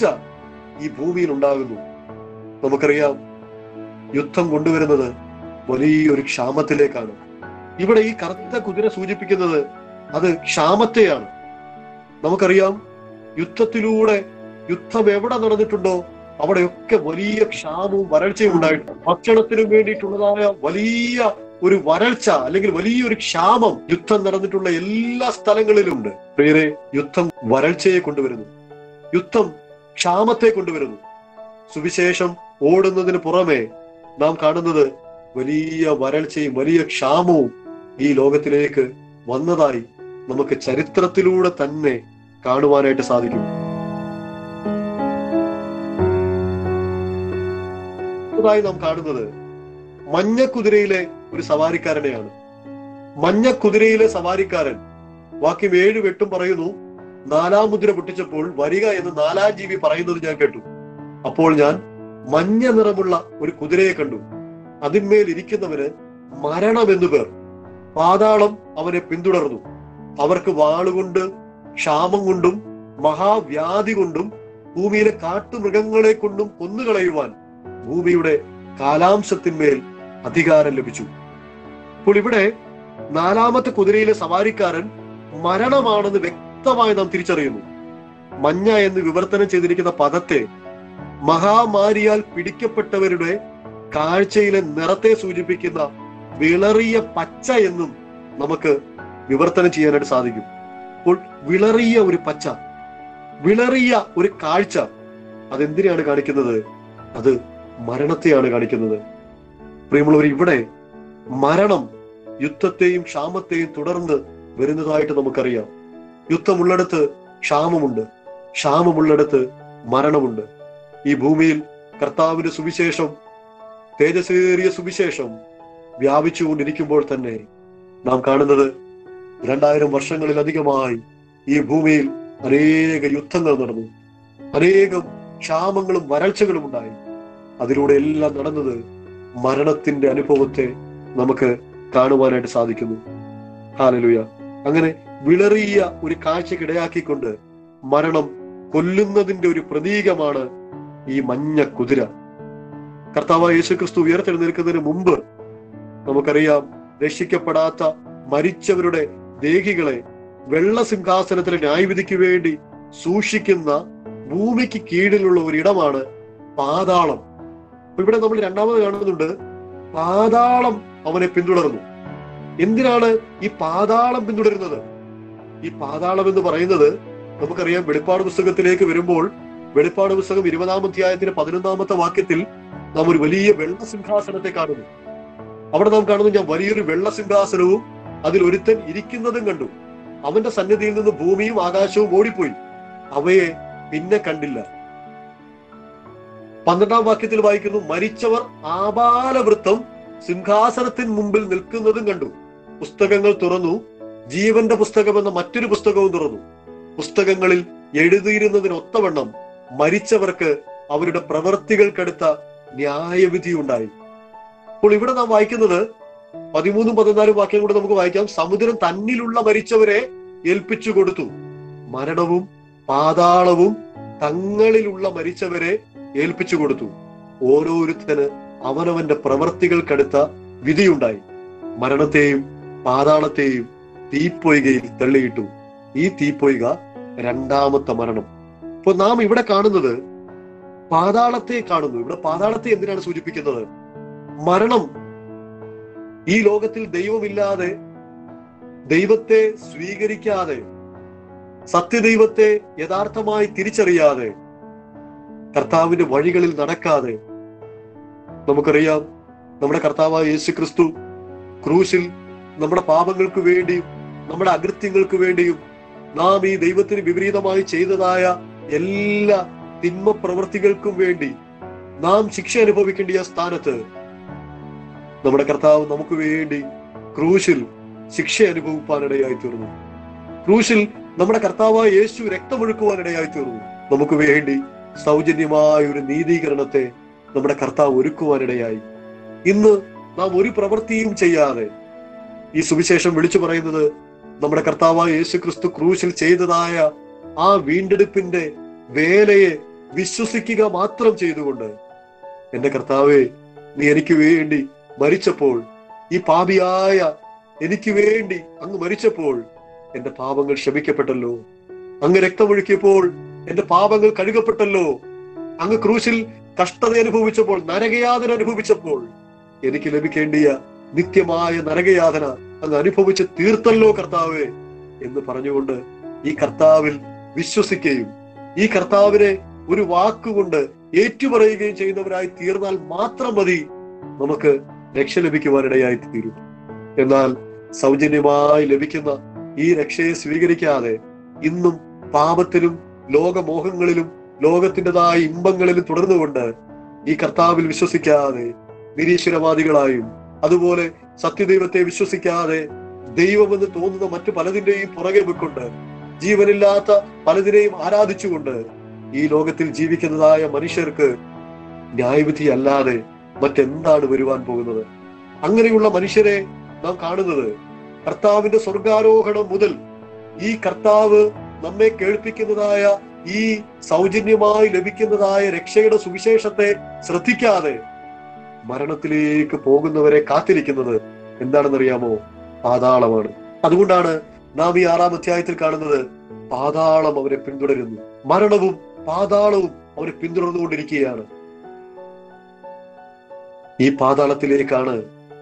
ഈ ഭൂമിയിൽ ഉണ്ടാകുന്നു നമുക്കറിയാം യുദ്ധം കൊണ്ടുവരുന്നത് വലിയൊരു ക്ഷാമത്തിലേക്കാണ് ഇവിടെ ഈ കറുത്ത കുതിര സൂചിപ്പിക്കുന്നത് അത് ക്ഷാമത്തെയാണ് നമുക്കറിയാം യുദ്ധത്തിലൂടെ യുദ്ധം എവിടെ നടന്നിട്ടുണ്ടോ അവിടെയൊക്കെ വലിയ ക്ഷാമവും വരൾച്ചയും ഉണ്ടായിട്ടുണ്ട് ഭക്ഷണത്തിനു വേണ്ടിയിട്ടുള്ളതായ വലിയ ഒരു വരൾച്ച അല്ലെങ്കിൽ വലിയൊരു ക്ഷാമം യുദ്ധം നടന്നിട്ടുള്ള എല്ലാ സ്ഥലങ്ങളിലും ഉണ്ട് പ്രിയരെ യുദ്ധം വരൾച്ചയെ കൊണ്ടുവരുന്നു യുദ്ധം ക്ഷാമത്തെ കൊണ്ടുവരുന്നു സുവിശേഷം ഓടുന്നതിന് പുറമെ നാം കാണുന്നത് വലിയ വരൾച്ചയും വലിയ ക്ഷാമവും ഈ ലോകത്തിലേക്ക് വന്നതായി നമുക്ക് ചരിത്രത്തിലൂടെ തന്നെ കാണുവാനായിട്ട് സാധിക്കും ായി നാം കാണുന്നത് മഞ്ഞക്കുതിരയിലെ ഒരു സവാരിക്കാരനെയാണ് മഞ്ഞക്കുതിരയിലെ സവാരിക്കാരൻ വാക്യം ഏഴ് വെട്ടും പറയുന്നു നാലാം മുദ്ര പൊട്ടിച്ചപ്പോൾ വരിക എന്ന് നാലാം ജീവി പറയുന്നത് ഞാൻ കേട്ടു അപ്പോൾ ഞാൻ മഞ്ഞ നിറമുള്ള ഒരു കുതിരയെ കണ്ടു അതിന്മേൽ ഇരിക്കുന്നവന് മരണം എന്നു പേർ പാതാളം അവനെ പിന്തുടർന്നു അവർക്ക് വാളുകൊണ്ട് ക്ഷാമം കൊണ്ടും മഹാവ്യാധി കൊണ്ടും ഭൂമിയിലെ കാട്ടുമൃഗങ്ങളെ കൊണ്ടും കൊന്നുകളയുവാൻ ഭൂമിയുടെ കാലാംശത്തിന്മേൽ അധികാരം ലഭിച്ചു അപ്പോൾ ഇവിടെ നാലാമത്തെ കുതിരയിലെ സവാരിക്കാരൻ മരണമാണെന്ന് വ്യക്തമായി നാം തിരിച്ചറിയുന്നു മഞ്ഞ എന്ന് വിവർത്തനം ചെയ്തിരിക്കുന്ന പദത്തെ മഹാമാരിയാൽ പിടിക്കപ്പെട്ടവരുടെ കാഴ്ചയിലെ നിറത്തെ സൂചിപ്പിക്കുന്ന വിളറിയ പച്ച എന്നും നമുക്ക് വിവർത്തനം ചെയ്യാനായിട്ട് സാധിക്കും അപ്പോൾ വിളറിയ ഒരു പച്ച വിളറിയ ഒരു കാഴ്ച അതെന്തിനാണ് കാണിക്കുന്നത് അത് മരണത്തെയാണ് കാണിക്കുന്നത് പ്രിയമുള്ളവർ ഇവിടെ മരണം യുദ്ധത്തെയും ക്ഷാമത്തെയും തുടർന്ന് വരുന്നതായിട്ട് നമുക്കറിയാം യുദ്ധമുള്ളിടത്ത് ക്ഷാമമുണ്ട് ക്ഷാമമുള്ളിടത്ത് മരണമുണ്ട് ഈ ഭൂമിയിൽ കർത്താവിന്റെ സുവിശേഷം തേജസ്വേറിയ സുവിശേഷം വ്യാപിച്ചുകൊണ്ടിരിക്കുമ്പോൾ തന്നെ നാം കാണുന്നത് രണ്ടായിരം വർഷങ്ങളിലധികമായി ഈ ഭൂമിയിൽ അനേക യുദ്ധങ്ങൾ നടന്നു അനേകം ക്ഷാമങ്ങളും വരൾച്ചകളും ഉണ്ടായി അതിലൂടെ എല്ലാം നടന്നത് മരണത്തിന്റെ അനുഭവത്തെ നമുക്ക് കാണുവാനായിട്ട് സാധിക്കുന്നു ഹാലലുയ അങ്ങനെ വിളറിയ ഒരു കാഴ്ചക്കിടയാക്കിക്കൊണ്ട് മരണം കൊല്ലുന്നതിന്റെ ഒരു പ്രതീകമാണ് ഈ മഞ്ഞ കുതിര കർത്താവ് യേശുക്രിസ്തു ഉയർത്തെഴുന്നേൽക്കുന്നതിന് മുമ്പ് നമുക്കറിയാം രക്ഷിക്കപ്പെടാത്ത മരിച്ചവരുടെ ദേഹികളെ വെള്ള സിംഹാസനത്തിലെ ന്യായവിധിക്ക് വേണ്ടി സൂക്ഷിക്കുന്ന ഭൂമിക്ക് കീഴിലുള്ള ഒരിടമാണ് പാതാളം അപ്പൊ ഇവിടെ നമ്മൾ രണ്ടാമത് കാണുന്നുണ്ട് പാതാളം അവനെ പിന്തുടർന്നു എന്തിനാണ് ഈ പാതാളം പിന്തുടരുന്നത് ഈ പാതാളം എന്ന് പറയുന്നത് നമുക്കറിയാം വെളിപ്പാട് പുസ്തകത്തിലേക്ക് വരുമ്പോൾ വെളിപ്പാട് പുസ്തകം ഇരുപതാം അധ്യായത്തിന്റെ പതിനൊന്നാമത്തെ വാക്യത്തിൽ നാം ഒരു വലിയ വെള്ള സിംഹാസനത്തെ കാണുന്നു അവിടെ നാം കാണുന്നു ഞാൻ വലിയൊരു വെള്ള സിംഹാസനവും അതിൽ ഒരുത്തൻ ഇരിക്കുന്നതും കണ്ടു അവന്റെ സന്നിധിയിൽ നിന്ന് ഭൂമിയും ആകാശവും ഓടിപ്പോയി അവയെ പിന്നെ കണ്ടില്ല പന്ത്രണ്ടാം വാക്യത്തിൽ വായിക്കുന്നു മരിച്ചവർ ആപാലവൃത്തം സിംഹാസനത്തിന് മുമ്പിൽ നിൽക്കുന്നതും കണ്ടു പുസ്തകങ്ങൾ തുറന്നു ജീവന്റെ പുസ്തകം എന്ന മറ്റൊരു പുസ്തകവും തുറന്നു പുസ്തകങ്ങളിൽ എഴുതിയിരുന്നതിന് ഒത്തവണ്ണം മരിച്ചവർക്ക് അവരുടെ പ്രവർത്തികൾക്കടുത്ത ന്യായവിധി ഉണ്ടായി അപ്പോൾ ഇവിടെ നാം വായിക്കുന്നത് പതിമൂന്നും പതിനാലും വാക്യം കൂടെ നമുക്ക് വായിക്കാം സമുദ്രം തന്നിലുള്ള മരിച്ചവരെ ഏൽപ്പിച്ചു കൊടുത്തു മരണവും പാതാളവും തങ്ങളിലുള്ള മരിച്ചവരെ ഏൽപ്പിച്ചു കൊടുത്തു ഓരോരുത്തന് അവനവന്റെ പ്രവർത്തികൾക്കടുത്ത വിധിയുണ്ടായി മരണത്തെയും പാതാളത്തെയും തീപ്പൊയ്കയിൽ തള്ളിയിട്ടു ഈ തീപ്പൊയ്ക രണ്ടാമത്തെ മരണം ഇപ്പൊ നാം ഇവിടെ കാണുന്നത് പാതാളത്തെ കാണുന്നു ഇവിടെ പാതാളത്തെ എന്തിനാണ് സൂചിപ്പിക്കുന്നത് മരണം ഈ ലോകത്തിൽ ദൈവമില്ലാതെ ദൈവത്തെ സ്വീകരിക്കാതെ സത്യദൈവത്തെ യഥാർത്ഥമായി തിരിച്ചറിയാതെ കർത്താവിന്റെ വഴികളിൽ നടക്കാതെ നമുക്കറിയാം നമ്മുടെ കർത്താവായ യേശു ക്രിസ്തു ക്രൂശിൽ നമ്മുടെ പാപങ്ങൾക്ക് വേണ്ടിയും നമ്മുടെ അകൃത്യങ്ങൾക്ക് വേണ്ടിയും നാം ഈ ദൈവത്തിന് വിപരീതമായി ചെയ്തതായ എല്ലാ തിന്മ പ്രവൃത്തികൾക്കും വേണ്ടി നാം ശിക്ഷ അനുഭവിക്കേണ്ട ആ സ്ഥാനത്ത് നമ്മുടെ കർത്താവ് നമുക്ക് വേണ്ടി ക്രൂശിൽ ശിക്ഷ അനുഭവിപ്പാനിടയായി തീർന്നു ക്രൂശിൽ നമ്മുടെ കർത്താവായ യേശു രക്തമൊഴുക്കുവാനിടയായി തീർന്നു നമുക്ക് വേണ്ടി സൗജന്യമായ ഒരു നീതീകരണത്തെ നമ്മുടെ കർത്താവ് ഒരുക്കുവാനിടയായി ഇന്ന് നാം ഒരു പ്രവൃത്തിയും ചെയ്യാതെ ഈ സുവിശേഷം വിളിച്ചു പറയുന്നത് നമ്മുടെ കർത്താവായ യേശു ക്രിസ്തു ക്രൂശിൽ ചെയ്തതായ ആ വീണ്ടെടുപ്പിന്റെ വേലയെ വിശ്വസിക്കുക മാത്രം ചെയ്തുകൊണ്ട് എന്റെ കർത്താവെ നീ എനിക്ക് വേണ്ടി മരിച്ചപ്പോൾ ഈ പാപിയായ എനിക്ക് വേണ്ടി അങ്ങ് മരിച്ചപ്പോൾ എന്റെ പാപങ്ങൾ ക്ഷമിക്കപ്പെട്ടല്ലോ അങ്ങ് രക്തമൊഴുക്കിയപ്പോൾ എന്റെ പാപങ്ങൾ കഴുകപ്പെട്ടല്ലോ അങ്ങ് ക്രൂശിൽ കഷ്ടത അനുഭവിച്ചപ്പോൾ നരകയാതന അനുഭവിച്ചപ്പോൾ എനിക്ക് ലഭിക്കേണ്ടിയ നിത്യമായ നരകയാതന അങ്ങ് അനുഭവിച്ച് തീർത്തല്ലോ കർത്താവേ എന്ന് പറഞ്ഞുകൊണ്ട് ഈ കർത്താവിൽ വിശ്വസിക്കുകയും ഈ കർത്താവിനെ ഒരു വാക്കുകൊണ്ട് ഏറ്റുപറയുകയും ചെയ്യുന്നവരായി തീർന്നാൽ മാത്രം മതി നമുക്ക് രക്ഷ ലഭിക്കുവാനിടയായി തീരും എന്നാൽ സൗജന്യമായി ലഭിക്കുന്ന ഈ രക്ഷയെ സ്വീകരിക്കാതെ ഇന്നും പാപത്തിലും ലോകമോഹങ്ങളിലും ലോകത്തിൻ്റെതായ ഇമ്പങ്ങളിലും തുടർന്നുകൊണ്ട് ഈ കർത്താവിൽ വിശ്വസിക്കാതെ നിരീശ്വരവാദികളായും അതുപോലെ സത്യദൈവത്തെ വിശ്വസിക്കാതെ ദൈവമെന്ന് തോന്നുന്ന മറ്റു പലതിന്റെയും പുറകെ പോയിക്കൊണ്ട് ജീവനില്ലാത്ത പലതിനെയും ആരാധിച്ചുകൊണ്ട് ഈ ലോകത്തിൽ ജീവിക്കുന്നതായ മനുഷ്യർക്ക് ന്യായവിധി അല്ലാതെ മറ്റെന്താണ് വരുവാൻ പോകുന്നത് അങ്ങനെയുള്ള മനുഷ്യരെ നാം കാണുന്നത് കർത്താവിന്റെ സ്വർഗാരോഹണം മുതൽ ഈ കർത്താവ് നമ്മെ കേൾപ്പിക്കുന്നതായ ഈ സൗജന്യമായി ലഭിക്കുന്നതായ രക്ഷയുടെ സുവിശേഷത്തെ ശ്രദ്ധിക്കാതെ മരണത്തിലേക്ക് പോകുന്നവരെ കാത്തിരിക്കുന്നത് എന്താണെന്നറിയാമോ പാതാളമാണ് അതുകൊണ്ടാണ് നാം ഈ ആറാം അധ്യായത്തിൽ കാണുന്നത് പാതാളം അവരെ പിന്തുടരുന്നു മരണവും പാതാളവും അവരെ പിന്തുടർന്നുകൊണ്ടിരിക്കുകയാണ് ഈ പാതാളത്തിലേക്കാണ്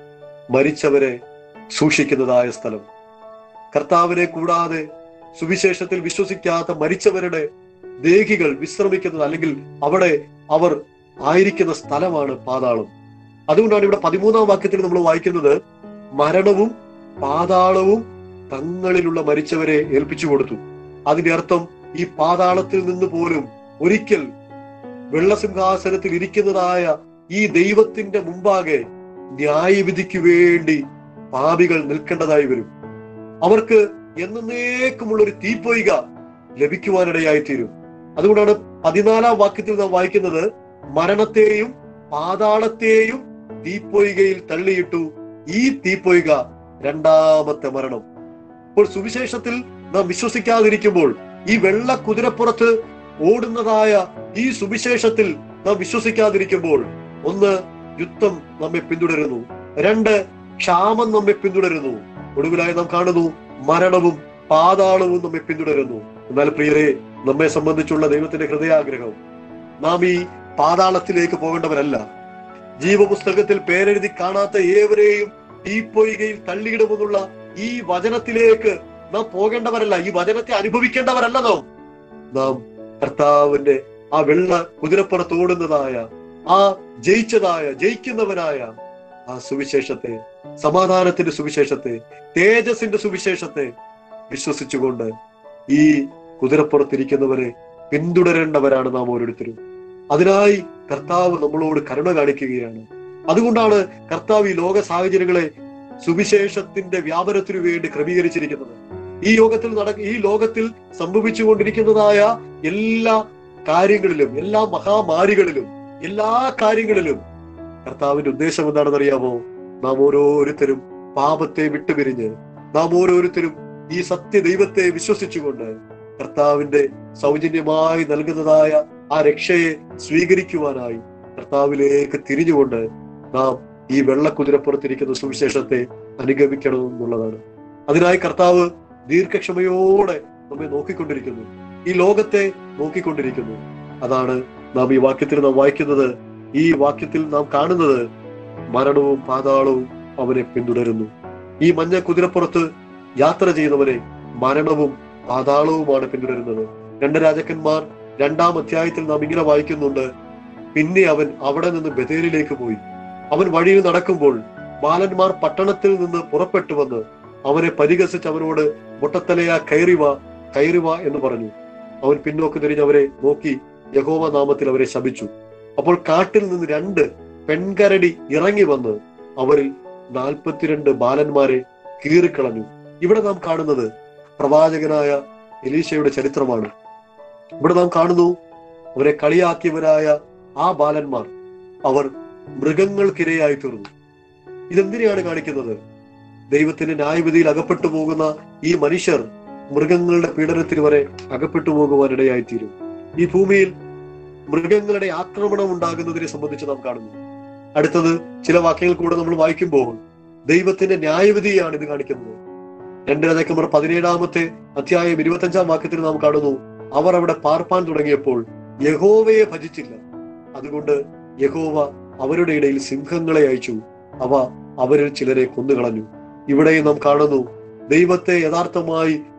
മരിച്ചവരെ സൂക്ഷിക്കുന്നതായ സ്ഥലം കർത്താവിനെ കൂടാതെ സുവിശേഷത്തിൽ വിശ്വസിക്കാത്ത മരിച്ചവരുടെ ദേഹികൾ വിശ്രമിക്കുന്നത് അല്ലെങ്കിൽ അവിടെ അവർ ആയിരിക്കുന്ന സ്ഥലമാണ് പാതാളം അതുകൊണ്ടാണ് ഇവിടെ പതിമൂന്നാം വാക്യത്തിൽ നമ്മൾ വായിക്കുന്നത് മരണവും പാതാളവും തങ്ങളിലുള്ള മരിച്ചവരെ ഏൽപ്പിച്ചു കൊടുത്തു അതിന്റെ അർത്ഥം ഈ പാതാളത്തിൽ നിന്ന് പോലും ഒരിക്കൽ വെള്ളസിംഹാസനത്തിൽ ഇരിക്കുന്നതായ ഈ ദൈവത്തിന്റെ മുമ്പാകെ ന്യായവിധിക്ക് വേണ്ടി പാപികൾ നിൽക്കേണ്ടതായി വരും അവർക്ക് എന്നേക്കുമുള്ള ഒരു തീപ്പൊയ്ക ലഭിക്കുവാനിടയായി തീരും അതുകൊണ്ടാണ് പതിനാലാം വാക്യത്തിൽ നാം വായിക്കുന്നത് മരണത്തെയും പാതാളത്തെയും തീപ്പൊയ്കയിൽ തള്ളിയിട്ടു ഈ തീപ്പൊയ്ക രണ്ടാമത്തെ മരണം ഇപ്പോൾ സുവിശേഷത്തിൽ നാം വിശ്വസിക്കാതിരിക്കുമ്പോൾ ഈ വെള്ള കുതിരപ്പുറത്ത് ഓടുന്നതായ ഈ സുവിശേഷത്തിൽ നാം വിശ്വസിക്കാതിരിക്കുമ്പോൾ ഒന്ന് യുദ്ധം നമ്മെ പിന്തുടരുന്നു രണ്ട് ക്ഷാമം നമ്മെ പിന്തുടരുന്നു ഒടുവിലായി നാം കാണുന്നു മരണവും പാതാളവും നമ്മെ പിന്തുടരുന്നു എന്നാൽ പ്രിയരെ നമ്മെ സംബന്ധിച്ചുള്ള ദൈവത്തിന്റെ ഹൃദയാഗ്രഹം നാം ഈ പാതാളത്തിലേക്ക് പോകേണ്ടവരല്ല ജീവപുസ്തകത്തിൽ പേരെഴുതി കാണാത്ത ഏവരെയും ഈ പൊയ്കയിൽ തള്ളിയിടുമെന്നുള്ള ഈ വചനത്തിലേക്ക് നാം പോകേണ്ടവരല്ല ഈ വചനത്തെ അനുഭവിക്കേണ്ടവരല്ല നാം നാം കർത്താവിന്റെ ആ വെള്ള കുതിരപ്പുറത്ത് ഓടുന്നതായ ആ ജയിച്ചതായ ജയിക്കുന്നവനായ ആ സുവിശേഷത്തെ സമാധാനത്തിന്റെ സുവിശേഷത്തെ തേജസിന്റെ സുവിശേഷത്തെ വിശ്വസിച്ചുകൊണ്ട് ഈ കുതിരപ്പുറത്തിരിക്കുന്നവരെ പിന്തുടരേണ്ടവരാണ് നാം ഓരോരുത്തരും അതിനായി കർത്താവ് നമ്മളോട് കരുണ കാണിക്കുകയാണ് അതുകൊണ്ടാണ് കർത്താവ് ഈ ലോക സാഹചര്യങ്ങളെ സുവിശേഷത്തിന്റെ വ്യാപനത്തിനു വേണ്ടി ക്രമീകരിച്ചിരിക്കുന്നത് ഈ യോഗത്തിൽ നട ഈ ലോകത്തിൽ സംഭവിച്ചുകൊണ്ടിരിക്കുന്നതായ എല്ലാ കാര്യങ്ങളിലും എല്ലാ മഹാമാരികളിലും എല്ലാ കാര്യങ്ങളിലും കർത്താവിന്റെ ഉദ്ദേശം എന്താണെന്ന് അറിയാമോ നാം ഓരോരുത്തരും പാപത്തെ വിട്ടുപിരിഞ്ഞ് നാം ഓരോരുത്തരും ഈ സത്യ ദൈവത്തെ വിശ്വസിച്ചുകൊണ്ട് കർത്താവിന്റെ സൗജന്യമായി നൽകുന്നതായ ആ രക്ഷയെ സ്വീകരിക്കുവാനായി കർത്താവിലേക്ക് തിരിഞ്ഞുകൊണ്ട് നാം ഈ വെള്ളക്കുതിരപ്പുറത്തിരിക്കുന്ന സുവിശേഷത്തെ അനുഗമിക്കണം എന്നുള്ളതാണ് അതിനായി കർത്താവ് ദീർഘക്ഷമയോടെ നമ്മെ നോക്കിക്കൊണ്ടിരിക്കുന്നു ഈ ലോകത്തെ നോക്കിക്കൊണ്ടിരിക്കുന്നു അതാണ് നാം ഈ വാക്യത്തിൽ നാം വായിക്കുന്നത് ഈ വാക്യത്തിൽ നാം കാണുന്നത് മരണവും പാതാളവും അവനെ പിന്തുടരുന്നു ഈ മഞ്ഞ കുതിരപ്പുറത്ത് യാത്ര ചെയ്യുന്നവനെ മരണവും പാതാളവുമാണ് പിന്തുടരുന്നത് രണ്ട് രാജാക്കന്മാർ രണ്ടാം അധ്യായത്തിൽ നാം ഇങ്ങനെ വായിക്കുന്നുണ്ട് പിന്നെ അവൻ അവിടെ നിന്ന് ബദേലിലേക്ക് പോയി അവൻ വഴിയിൽ നടക്കുമ്പോൾ ബാലന്മാർ പട്ടണത്തിൽ നിന്ന് പുറപ്പെട്ടു വന്ന് അവനെ പരിഹസിച്ച് അവനോട് മുട്ടത്തലയാ കയറിവ കയറിവ എന്ന് പറഞ്ഞു അവൻ പിന്നോക്ക് തിരിഞ്ഞ് അവരെ നോക്കി യഹോവ നാമത്തിൽ അവരെ ശപിച്ചു അപ്പോൾ കാട്ടിൽ നിന്ന് രണ്ട് പെൺകരടി ഇറങ്ങി വന്ന് അവരിൽ നാൽപ്പത്തിരണ്ട് ബാലന്മാരെ കീറിക്കളഞ്ഞു ഇവിടെ നാം കാണുന്നത് പ്രവാചകനായ എലീശയുടെ ചരിത്രമാണ് ഇവിടെ നാം കാണുന്നു അവരെ കളിയാക്കിയവരായ ആ ബാലന്മാർ അവർ മൃഗങ്ങൾക്കിരയായി തീർന്നു ഇതെന്തിനെയാണ് കാണിക്കുന്നത് ദൈവത്തിന്റെ ന്യായവിധിയിൽ അകപ്പെട്ടു പോകുന്ന ഈ മനുഷ്യർ മൃഗങ്ങളുടെ പീഡനത്തിന് വരെ അകപ്പെട്ടു പോകുവാനിടയായി തീരും ഈ ഭൂമിയിൽ മൃഗങ്ങളുടെ ആക്രമണം ഉണ്ടാകുന്നതിനെ സംബന്ധിച്ച് നാം കാണുന്നു അടുത്തത് ചില വാക്യങ്ങൾ കൂടെ നമ്മൾ വായിക്കുമ്പോൾ ദൈവത്തിന്റെ ന്യായവിധിയാണ് ഇത് കാണിക്കുന്നത് രണ്ട് രാജാക്കന്മാർ പതിനേഴാമത്തെ അധ്യായം ഇരുപത്തഞ്ചാം വാക്യത്തിൽ നാം കാണുന്നു അവർ അവിടെ പാർപ്പാൻ തുടങ്ങിയപ്പോൾ യഹോവയെ ഭജിച്ചില്ല അതുകൊണ്ട് യഹോവ അവരുടെ ഇടയിൽ സിംഹങ്ങളെ അയച്ചു അവ അവരിൽ ചിലരെ കൊന്നുകളഞ്ഞു ഇവിടെ നാം കാണുന്നു ദൈവത്തെ യഥാർത്ഥമായി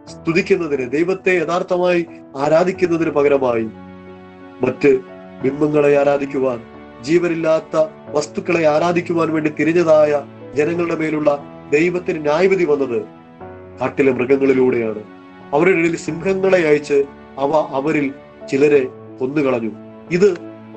സ്തുതിക്കുന്നതിന് ദൈവത്തെ യഥാർത്ഥമായി ആരാധിക്കുന്നതിന് പകരമായി മറ്റ് ബിംബങ്ങളെ ആരാധിക്കുവാൻ ജീവനില്ലാത്ത വസ്തുക്കളെ ആരാധിക്കുവാൻ വേണ്ടി തിരിഞ്ഞതായ ജനങ്ങളുടെ മേലുള്ള ദൈവത്തിന് ന്യായവിധി വന്നത് കാട്ടിലെ മൃഗങ്ങളിലൂടെയാണ് അവരുടെ ഇടയിൽ സിംഹങ്ങളെ അയച്ച് അവ അവരിൽ ചിലരെ കൊന്നുകളഞ്ഞു ഇത്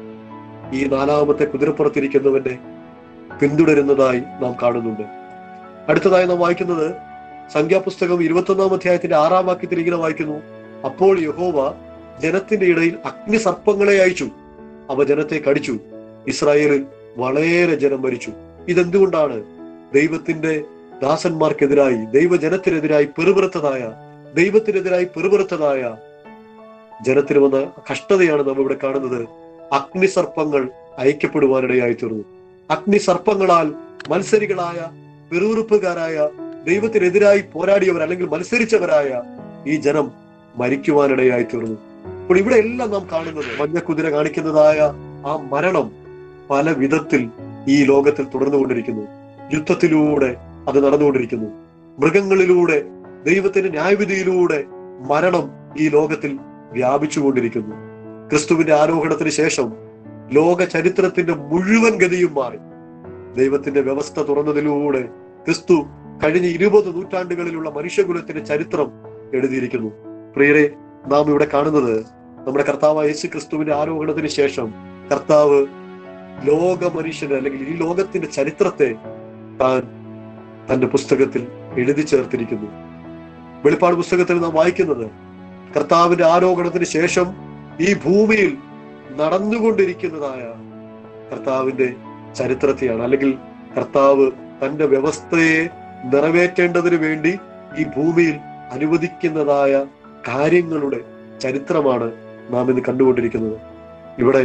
ഈ നാലാമത്തെ കുതിരപ്പുറത്തിരിക്കുന്നവന്റെ പിന്തുടരുന്നതായി നാം കാണുന്നുണ്ട് അടുത്തതായി നാം വായിക്കുന്നത് സംഖ്യാപുസ്തകം ഇരുപത്തൊന്നാം അധ്യായത്തിന്റെ ആറാം വാക്യത്തിൽ ഇങ്ങനെ വായിക്കുന്നു അപ്പോൾ യഹോവ ജനത്തിന്റെ ഇടയിൽ അഗ്നിസർപ്പങ്ങളെ അയച്ചു അവ ജനത്തെ കടിച്ചു ഇസ്രായേലിൽ വളരെ ജനം മരിച്ചു ഇതെന്തുകൊണ്ടാണ് ദൈവത്തിന്റെ ദാസന്മാർക്കെതിരായി ദൈവജനത്തിനെതിരായി പെറുപിറുത്തതായ ദൈവത്തിനെതിരായി പെറുപിറുത്തതായ ജനത്തിന് വന്ന കഷ്ടതയാണ് നാം ഇവിടെ കാണുന്നത് അഗ്നിസർപ്പങ്ങൾ അയക്കപ്പെടുവാനിടയായി തീർന്നു അഗ്നിസർപ്പങ്ങളാൽ മത്സരികളായ പെറുവിറുപ്പുകാരായ ദൈവത്തിനെതിരായി പോരാടിയവർ അല്ലെങ്കിൽ മത്സരിച്ചവരായ ഈ ജനം മരിക്കുവാനിടയായി തീർന്നു അപ്പോൾ ഇവിടെ എല്ലാം നാം കാണുന്നത് മഞ്ഞക്കുതിര കാണിക്കുന്നതായ ആ മരണം പല വിധത്തിൽ ഈ ലോകത്തിൽ തുടർന്നുകൊണ്ടിരിക്കുന്നു യുദ്ധത്തിലൂടെ അത് നടന്നുകൊണ്ടിരിക്കുന്നു മൃഗങ്ങളിലൂടെ ദൈവത്തിന്റെ ന്യായവിധിയിലൂടെ മരണം ഈ ലോകത്തിൽ വ്യാപിച്ചുകൊണ്ടിരിക്കുന്നു ക്രിസ്തുവിന്റെ ആരോഹണത്തിന് ശേഷം ലോക ചരിത്രത്തിന്റെ മുഴുവൻ ഗതിയും മാറി ദൈവത്തിന്റെ വ്യവസ്ഥ തുറന്നതിലൂടെ ക്രിസ്തു കഴിഞ്ഞ ഇരുപത് നൂറ്റാണ്ടുകളിലുള്ള മനുഷ്യകുലത്തിന്റെ ചരിത്രം എഴുതിയിരിക്കുന്നു പ്രിയരെ നാം ഇവിടെ കാണുന്നത് നമ്മുടെ കർത്താവ് യേശു ക്രിസ്തുവിന്റെ ആരോഹണത്തിന് ശേഷം കർത്താവ് ലോക മനുഷ്യന് അല്ലെങ്കിൽ ഈ ലോകത്തിന്റെ ചരിത്രത്തെ താൻ തന്റെ പുസ്തകത്തിൽ എഴുതി ചേർത്തിരിക്കുന്നു വെളിപ്പാട് പുസ്തകത്തിൽ നാം വായിക്കുന്നത് കർത്താവിന്റെ ആരോപണത്തിന് ശേഷം ഈ ഭൂമിയിൽ നടന്നുകൊണ്ടിരിക്കുന്നതായ കർത്താവിന്റെ ചരിത്രത്തെയാണ് അല്ലെങ്കിൽ കർത്താവ് തന്റെ വ്യവസ്ഥയെ നിറവേറ്റേണ്ടതിന് വേണ്ടി ഈ ഭൂമിയിൽ അനുവദിക്കുന്നതായ കാര്യങ്ങളുടെ ചരിത്രമാണ് നാം ഇന്ന് കണ്ടുകൊണ്ടിരിക്കുന്നത് ഇവിടെ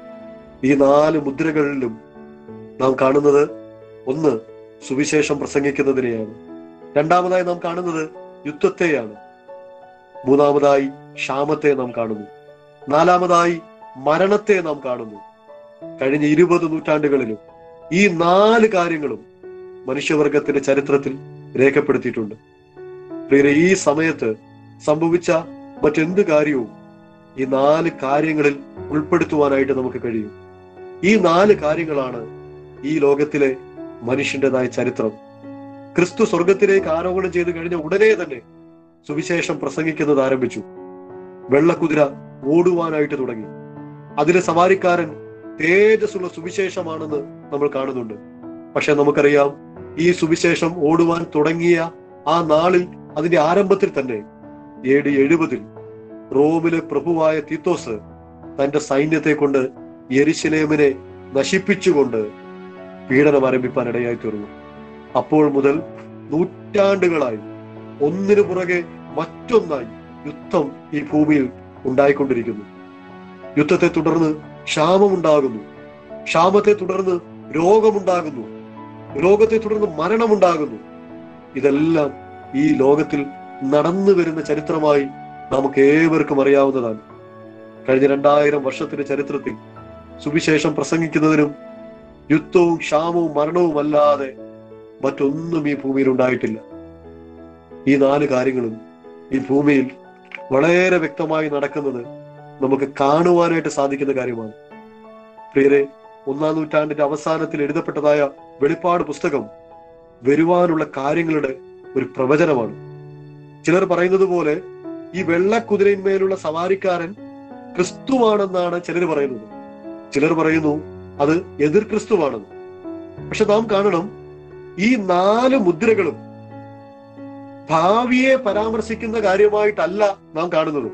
ഈ നാല് മുദ്രകളിലും നാം കാണുന്നത് ഒന്ന് സുവിശേഷം പ്രസംഗിക്കുന്നതിനെയാണ് രണ്ടാമതായി നാം കാണുന്നത് യുദ്ധത്തെയാണ് മൂന്നാമതായി ക്ഷാമത്തെ നാം കാണുന്നു നാലാമതായി മരണത്തെ നാം കാണുന്നു കഴിഞ്ഞ ഇരുപത് നൂറ്റാണ്ടുകളിലും ഈ നാല് കാര്യങ്ങളും മനുഷ്യവർഗത്തിന്റെ ചരിത്രത്തിൽ രേഖപ്പെടുത്തിയിട്ടുണ്ട് പ്രിയരെ ഈ സമയത്ത് സംഭവിച്ച മറ്റെന്ത് കാര്യവും ഈ നാല് കാര്യങ്ങളിൽ ഉൾപ്പെടുത്തുവാനായിട്ട് നമുക്ക് കഴിയും ഈ നാല് കാര്യങ്ങളാണ് ഈ ലോകത്തിലെ മനുഷ്യന്റേതായ ചരിത്രം ക്രിസ്തു സ്വർഗത്തിലേക്ക് ആരോപണം ചെയ്ത് കഴിഞ്ഞ ഉടനെ തന്നെ സുവിശേഷം പ്രസംഗിക്കുന്നത് ആരംഭിച്ചു വെള്ളക്കുതിര ഓടുവാനായിട്ട് തുടങ്ങി അതിലെ സവാരിക്കാരൻ തേജസ്സുള്ള സുവിശേഷമാണെന്ന് നമ്മൾ കാണുന്നുണ്ട് പക്ഷെ നമുക്കറിയാം ഈ സുവിശേഷം ഓടുവാൻ തുടങ്ങിയ ആ നാളിൽ അതിന്റെ ആരംഭത്തിൽ തന്നെ എ ഡി എഴുപതിൽ റോമിലെ പ്രഭുവായ തീത്തോസ് തന്റെ സൈന്യത്തെ കൊണ്ട് യെരുശലേമിനെ നശിപ്പിച്ചുകൊണ്ട് പീഡനം ആരംഭിപ്പാൻ ഇടയായി തീർന്നു അപ്പോൾ മുതൽ നൂറ്റാണ്ടുകളായി ഒന്നിനു പുറകെ മറ്റൊന്നായി യുദ്ധം ഈ ഭൂമിയിൽ ഉണ്ടായിക്കൊണ്ടിരിക്കുന്നു യുദ്ധത്തെ തുടർന്ന് ക്ഷാമമുണ്ടാകുന്നു ക്ഷാമത്തെ തുടർന്ന് രോഗമുണ്ടാകുന്നു രോഗത്തെ തുടർന്ന് മരണമുണ്ടാകുന്നു ഇതെല്ലാം ഈ ലോകത്തിൽ നടന്നു വരുന്ന ചരിത്രമായി നമുക്ക് ഏവർക്കും അറിയാവുന്നതാണ് കഴിഞ്ഞ രണ്ടായിരം വർഷത്തിന്റെ ചരിത്രത്തിൽ സുവിശേഷം പ്രസംഗിക്കുന്നതിനും യുദ്ധവും ക്ഷാമവും മരണവും അല്ലാതെ മറ്റൊന്നും ഈ ഭൂമിയിൽ ഉണ്ടായിട്ടില്ല ഈ നാല് കാര്യങ്ങളും ഈ ഭൂമിയിൽ വളരെ വ്യക്തമായി നടക്കുന്നത് നമുക്ക് കാണുവാനായിട്ട് സാധിക്കുന്ന കാര്യമാണ് പ്രിയരെ ഒന്നാം നൂറ്റാണ്ടിന്റെ അവസാനത്തിൽ എഴുതപ്പെട്ടതായ വെളിപ്പാട് പുസ്തകം വരുവാനുള്ള കാര്യങ്ങളുടെ ഒരു പ്രവചനമാണ് ചിലർ പറയുന്നത് പോലെ ഈ വെള്ളക്കുതിരയിന്മേലുള്ള സവാരിക്കാരൻ ക്രിസ്തുവാണെന്നാണ് ചിലർ പറയുന്നത് ചിലർ പറയുന്നു അത് എതിർ ക്രിസ്തുവാണെന്ന് പക്ഷെ നാം കാണണം ഈ നാല് മുദ്രകളും ഭാവിയെ പരാമർശിക്കുന്ന കാര്യമായിട്ടല്ല നാം കാണുന്നത്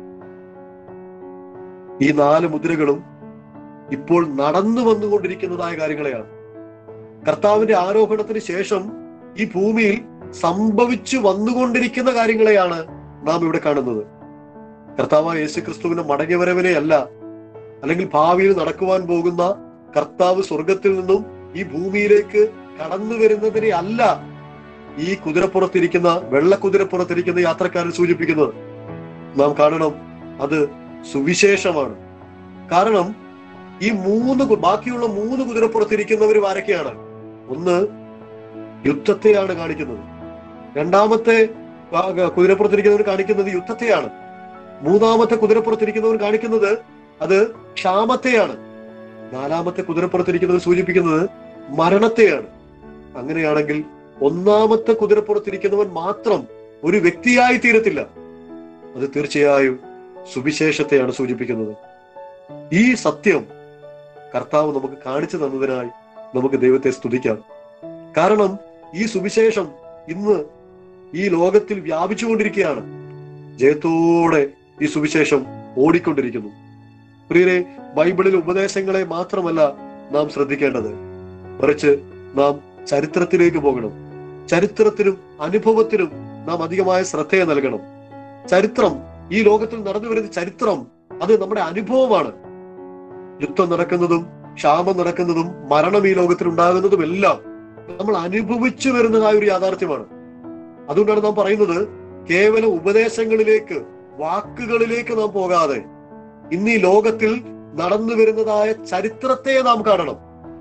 ഈ നാല് മുദ്രകളും ഇപ്പോൾ നടന്നു വന്നുകൊണ്ടിരിക്കുന്നതായ കാര്യങ്ങളെയാണ് കർത്താവിന്റെ ആരോപണത്തിന് ശേഷം ഈ ഭൂമിയിൽ സംഭവിച്ചു വന്നുകൊണ്ടിരിക്കുന്ന കാര്യങ്ങളെയാണ് നാം ഇവിടെ കാണുന്നത് കർത്താവായ യേശു ക്രിസ്തുവിന്റെ മടങ്ങിവരവിനെ അല്ല അല്ലെങ്കിൽ ഭാവിയിൽ നടക്കുവാൻ പോകുന്ന കർത്താവ് സ്വർഗത്തിൽ നിന്നും ഈ ഭൂമിയിലേക്ക് കടന്നു വരുന്നതിനെ അല്ല ഈ കുതിരപ്പുറത്തിരിക്കുന്ന വെള്ള കുതിരപ്പുറത്തിരിക്കുന്ന യാത്രക്കാരൻ സൂചിപ്പിക്കുന്നത് നാം കാണണം അത് സുവിശേഷമാണ് കാരണം ഈ മൂന്ന് കു- ബാക്കിയുള്ള മൂന്ന് കുതിരപ്പുറത്തിരിക്കുന്നവർ ആരൊക്കെയാണ് ഒന്ന് യുദ്ധത്തെയാണ് കാണിക്കുന്നത് രണ്ടാമത്തെ ആ, കുതിരപ്പുറത്തിരിക്കുന്നവർ കാണിക്കുന്നത് യുദ്ധത്തെയാണ് മൂന്നാമത്തെ കുതിരപ്പുറത്തിരിക്കുന്നവർ കാണിക്കുന്നത് അത് ക്ഷാമത്തെയാണ് നാലാമത്തെ കുതിരപ്പുറത്തിരിക്കുന്നവർ സൂചിപ്പിക്കുന്നത് മരണത്തെയാണ് അങ്ങനെയാണെങ്കിൽ ഒന്നാമത്തെ കുതിരപ്പുറത്തിരിക്കുന്നവൻ മാത്രം ഒരു വ്യക്തിയായി തീരത്തില്ല അത് തീർച്ചയായും സുവിശേഷത്തെയാണ് സൂചിപ്പിക്കുന്നത് ഈ സത്യം കർത്താവ് നമുക്ക് കാണിച്ചു തന്നതിനായി നമുക്ക് ദൈവത്തെ സ്തുതിക്കാം കാരണം ഈ സുവിശേഷം ഇന്ന് ഈ ലോകത്തിൽ വ്യാപിച്ചുകൊണ്ടിരിക്കുകയാണ് ജയത്തോടെ ഈ സുവിശേഷം ഓടിക്കൊണ്ടിരിക്കുന്നു പ്രിയരെ ബൈബിളിലെ ഉപദേശങ്ങളെ മാത്രമല്ല നാം ശ്രദ്ധിക്കേണ്ടത് മറിച്ച് നാം ചരിത്രത്തിലേക്ക് പോകണം ചരിത്രത്തിനും അനുഭവത്തിനും നാം അധികമായ ശ്രദ്ധയെ നൽകണം ചരിത്രം ഈ ലോകത്തിൽ നടന്നു വരുന്ന ചരിത്രം അത് നമ്മുടെ അനുഭവമാണ് യുദ്ധം നടക്കുന്നതും ക്ഷാമം നടക്കുന്നതും മരണം ഈ ലോകത്തിൽ ഉണ്ടാകുന്നതും എല്ലാം നമ്മൾ അനുഭവിച്ചു വരുന്നതായ ഒരു യാഥാർത്ഥ്യമാണ് അതുകൊണ്ടാണ് നാം പറയുന്നത് കേവല ഉപദേശങ്ങളിലേക്ക് വാക്കുകളിലേക്ക് നാം പോകാതെ ഇന്ന് ഈ ലോകത്തിൽ നടന്നു വരുന്നതായ ചരിത്രത്തെ നാം കാണണം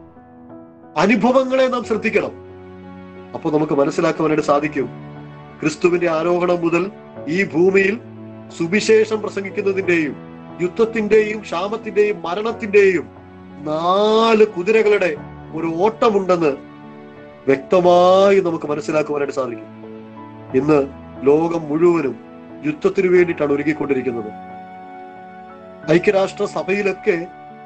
അനുഭവങ്ങളെ നാം ശ്രദ്ധിക്കണം അപ്പൊ നമുക്ക് മനസ്സിലാക്കുവാനായിട്ട് സാധിക്കും ക്രിസ്തുവിന്റെ ആരോഹണം മുതൽ ഈ ഭൂമിയിൽ സുവിശേഷം പ്രസംഗിക്കുന്നതിന്റെയും യുദ്ധത്തിന്റെയും ക്ഷാമത്തിന്റെയും മരണത്തിന്റെയും നാല് കുതിരകളുടെ ഒരു ഓട്ടമുണ്ടെന്ന് വ്യക്തമായി നമുക്ക് മനസ്സിലാക്കുവാനായിട്ട് സാധിക്കും ഇന്ന് ലോകം മുഴുവനും യുദ്ധത്തിനു വേണ്ടിയിട്ടാണ് ഒരുങ്ങിക്കൊണ്ടിരിക്കുന്നത് ഐക്യരാഷ്ട്ര സഭയിലൊക്കെ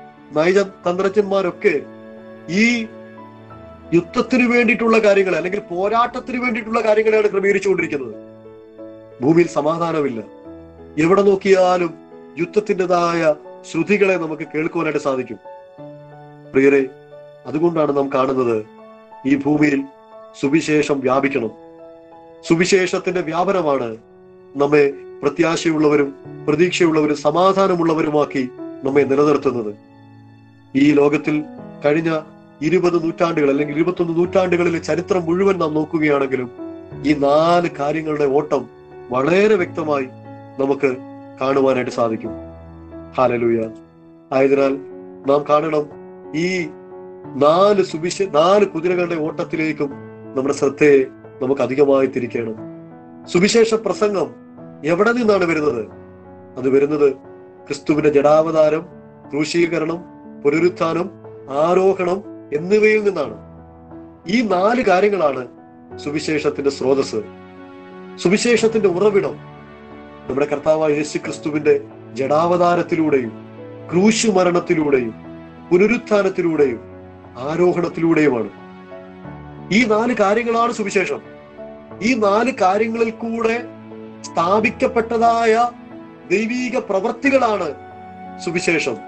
നയതന്ത്രജ്ഞന്മാരൊക്കെ ഈ യുദ്ധത്തിന് വേണ്ടിയിട്ടുള്ള കാര്യങ്ങൾ അല്ലെങ്കിൽ പോരാട്ടത്തിന് വേണ്ടിയിട്ടുള്ള കാര്യങ്ങളെയാണ് ക്രമീകരിച്ചുകൊണ്ടിരിക്കുന്നത് ഭൂമിയിൽ സമാധാനമില്ല എവിടെ നോക്കിയാലും യുദ്ധത്തിൻ്റെതായ ശ്രുതികളെ നമുക്ക് കേൾക്കുവാനായിട്ട് സാധിക്കും പ്രിയരെ അതുകൊണ്ടാണ് നാം കാണുന്നത് ഈ ഭൂമിയിൽ സുവിശേഷം വ്യാപിക്കണം സുവിശേഷത്തിന്റെ വ്യാപനമാണ് നമ്മെ പ്രത്യാശയുള്ളവരും പ്രതീക്ഷയുള്ളവരും സമാധാനമുള്ളവരുമാക്കി നമ്മെ നിലനിർത്തുന്നത് ഈ ലോകത്തിൽ കഴിഞ്ഞ ഇരുപത് നൂറ്റാണ്ടുകൾ അല്ലെങ്കിൽ ഇരുപത്തൊന്ന് നൂറ്റാണ്ടുകളിലെ ചരിത്രം മുഴുവൻ നാം നോക്കുകയാണെങ്കിലും ഈ നാല് കാര്യങ്ങളുടെ ഓട്ടം വളരെ വ്യക്തമായി നമുക്ക് കാണുവാനായിട്ട് സാധിക്കും ഹാലലൂയ ആയതിനാൽ നാം കാണണം ഈ നാല് സുവിശ നാല് കുതിരകളുടെ ഓട്ടത്തിലേക്കും നമ്മുടെ ശ്രദ്ധയെ നമുക്ക് അധികമായി തിരിക്കണം സുവിശേഷ പ്രസംഗം എവിടെ നിന്നാണ് വരുന്നത് അത് വരുന്നത് ക്രിസ്തുവിന്റെ ജഡാവതാരം ക്രൂശീകരണം പുനരുത്ഥാനം ആരോഹണം എന്നിവയിൽ നിന്നാണ് ഈ നാല് കാര്യങ്ങളാണ് സുവിശേഷത്തിന്റെ സ്രോതസ് സുവിശേഷത്തിന്റെ ഉറവിടം നമ്മുടെ കർത്താവായ യേശു ക്രിസ്തുവിന്റെ ജഡാവതാരത്തിലൂടെയും ക്രൂശു മരണത്തിലൂടെയും പുനരുത്ഥാനത്തിലൂടെയും ആരോഹണത്തിലൂടെയുമാണ് ഈ നാല് കാര്യങ്ങളാണ് സുവിശേഷം ഈ നാല് കാര്യങ്ങളിൽ കൂടെ സ്ഥാപിക്കപ്പെട്ടതായ ദൈവീക പ്രവർത്തികളാണ് സുവിശേഷം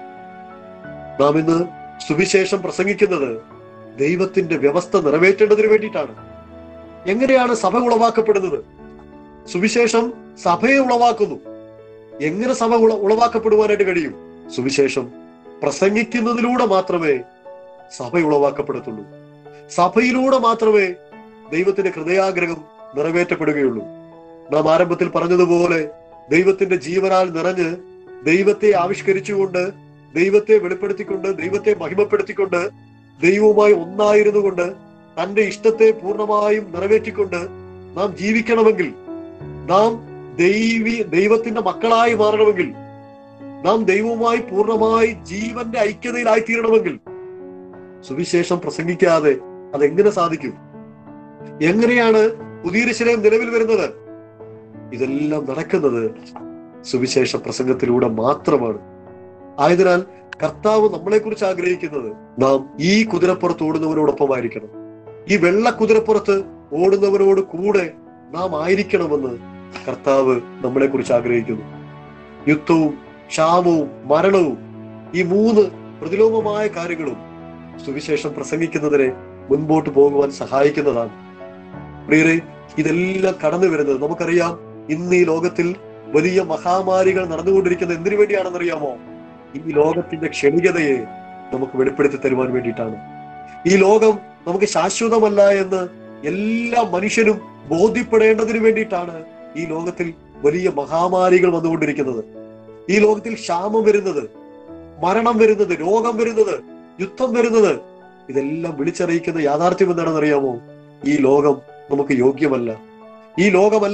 നാം ഇന്ന് സുവിശേഷം പ്രസംഗിക്കുന്നത് ദൈവത്തിന്റെ വ്യവസ്ഥ നിറവേറ്റേണ്ടതിന് വേണ്ടിയിട്ടാണ് എങ്ങനെയാണ് സഭ ഉളവാക്കപ്പെടുന്നത് സുവിശേഷം സഭയെ ഉളവാക്കുന്നു എങ്ങനെ സഭ ഉള ഉളവാക്കപ്പെടുവാനായിട്ട് കഴിയും സുവിശേഷം പ്രസംഗിക്കുന്നതിലൂടെ മാത്രമേ സഭ ഉളവാക്കപ്പെടത്തുള്ളൂ സഭയിലൂടെ മാത്രമേ ദൈവത്തിന്റെ ഹൃദയാഗ്രഹം നിറവേറ്റപ്പെടുകയുള്ളൂ നാം ആരംഭത്തിൽ പറഞ്ഞതുപോലെ ദൈവത്തിന്റെ ജീവനാൽ നിറഞ്ഞ് ദൈവത്തെ ആവിഷ്കരിച്ചുകൊണ്ട് ദൈവത്തെ വെളിപ്പെടുത്തിക്കൊണ്ട് ദൈവത്തെ മഹിമപ്പെടുത്തിക്കൊണ്ട് ദൈവവുമായി ഒന്നായിരുന്നു കൊണ്ട് തന്റെ ഇഷ്ടത്തെ പൂർണ്ണമായും നിറവേറ്റിക്കൊണ്ട് നാം ജീവിക്കണമെങ്കിൽ നാം ദൈവി ദൈവത്തിന്റെ മക്കളായി മാറണമെങ്കിൽ നാം ദൈവവുമായി പൂർണ്ണമായി ജീവന്റെ ഐക്യതയിലായി തീരണമെങ്കിൽ സുവിശേഷം പ്രസംഗിക്കാതെ അതെങ്ങനെ സാധിക്കും എങ്ങനെയാണ് പുതിയ നിലവിൽ വരുന്നത് ഇതെല്ലാം നടക്കുന്നത് സുവിശേഷ പ്രസംഗത്തിലൂടെ മാത്രമാണ് ആയതിനാൽ കർത്താവ് നമ്മളെ കുറിച്ച് ആഗ്രഹിക്കുന്നത് നാം ഈ കുതിരപ്പുറത്ത് ഓടുന്നവരോടൊപ്പമായിരിക്കണം ഈ വെള്ള കുതിരപ്പുറത്ത് ഓടുന്നവരോട് കൂടെ നാം ആയിരിക്കണമെന്ന് കർത്താവ് നമ്മളെ കുറിച്ച് ആഗ്രഹിക്കുന്നു യുദ്ധവും ക്ഷാമവും മരണവും ഈ മൂന്ന് പ്രതിലോമമായ കാര്യങ്ങളും സുവിശേഷം പ്രസംഗിക്കുന്നതിനെ മുൻപോട്ട് പോകുവാൻ സഹായിക്കുന്നതാണ് പ്രിയരെ ഇതെല്ലാം കടന്നു വരുന്നത് നമുക്കറിയാം ഇന്ന് ഈ ലോകത്തിൽ വലിയ മഹാമാരികൾ നടന്നുകൊണ്ടിരിക്കുന്നത് എന്തിനു വേണ്ടിയാണെന്നറിയാമോ ഈ ലോകത്തിന്റെ ക്ഷണികതയെ നമുക്ക് വെളിപ്പെടുത്തി തരുവാൻ വേണ്ടിയിട്ടാണ് ഈ ലോകം നമുക്ക് ശാശ്വതമല്ല എന്ന് എല്ലാ മനുഷ്യനും ബോധ്യപ്പെടേണ്ടതിന് വേണ്ടിയിട്ടാണ് ഈ ലോകത്തിൽ വലിയ മഹാമാരികൾ വന്നുകൊണ്ടിരിക്കുന്നത് ഈ ലോകത്തിൽ ക്ഷാമം വരുന്നത് മരണം വരുന്നത് രോഗം വരുന്നത് യുദ്ധം വരുന്നത് ഇതെല്ലാം വിളിച്ചറിയിക്കുന്ന യാഥാർത്ഥ്യം എന്താണെന്ന് അറിയാമോ ഈ ലോകം നമുക്ക് യോഗ്യമല്ല ഈ ലോകമല്ല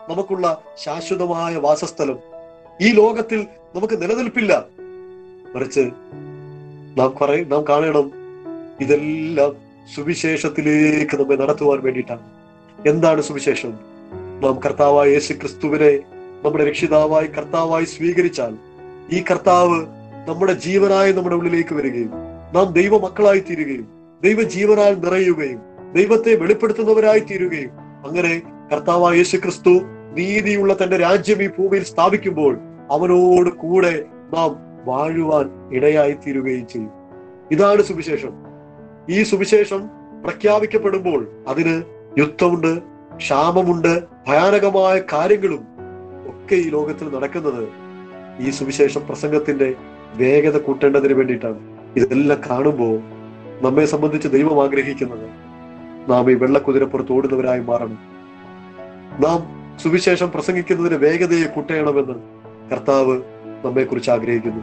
നമുക്കുള്ള ശാശ്വതമായ വാസസ്ഥലം ഈ ലോകത്തിൽ നമുക്ക് നിലനിൽപ്പില്ല മറിച്ച് നാം കുറെ നാം കാണണം ഇതെല്ലാം സുവിശേഷത്തിലേക്ക് നമ്മെ നടത്തുവാൻ വേണ്ടിയിട്ടാണ് എന്താണ് സുവിശേഷം നാം കർത്താവായ യേശു ക്രിസ്തുവിനെ നമ്മുടെ രക്ഷിതാവായി കർത്താവായി സ്വീകരിച്ചാൽ ഈ കർത്താവ് നമ്മുടെ ജീവനായി നമ്മുടെ ഉള്ളിലേക്ക് വരികയും നാം ദൈവ മക്കളായി തീരുകയും ദൈവ ജീവനാൽ നിറയുകയും ദൈവത്തെ വെളിപ്പെടുത്തുന്നവരായി തീരുകയും അങ്ങനെ കർത്താവായ യേശു ക്രിസ്തു നീതിയുള്ള തന്റെ രാജ്യം ഈ ഭൂമിയിൽ സ്ഥാപിക്കുമ്പോൾ അവനോട് കൂടെ നാം വാഴുവാൻ ഇടയായി തീരുകയും ചെയ്യും ഇതാണ് സുവിശേഷം ഈ സുവിശേഷം പ്രഖ്യാപിക്കപ്പെടുമ്പോൾ അതിന് യുദ്ധമുണ്ട് ക്ഷാമമുണ്ട് ഭയാനകമായ കാര്യങ്ങളും ഒക്കെ ഈ ലോകത്തിൽ നടക്കുന്നത് ഈ സുവിശേഷ പ്രസംഗത്തിന്റെ വേഗത കൂട്ടേണ്ടതിന് വേണ്ടിയിട്ടാണ് ഇതെല്ലാം കാണുമ്പോൾ നമ്മെ സംബന്ധിച്ച് ദൈവം ആഗ്രഹിക്കുന്നത് നാം ഈ വെള്ളക്കുതിരപ്പുറത്ത് ഓടുന്നവരായി മാറണം നാം സുവിശേഷം പ്രസംഗിക്കുന്നതിന് വേഗതയെ കൂട്ടയണമെന്ന് കർത്താവ് നമ്മെ കുറിച്ച് ആഗ്രഹിക്കുന്നു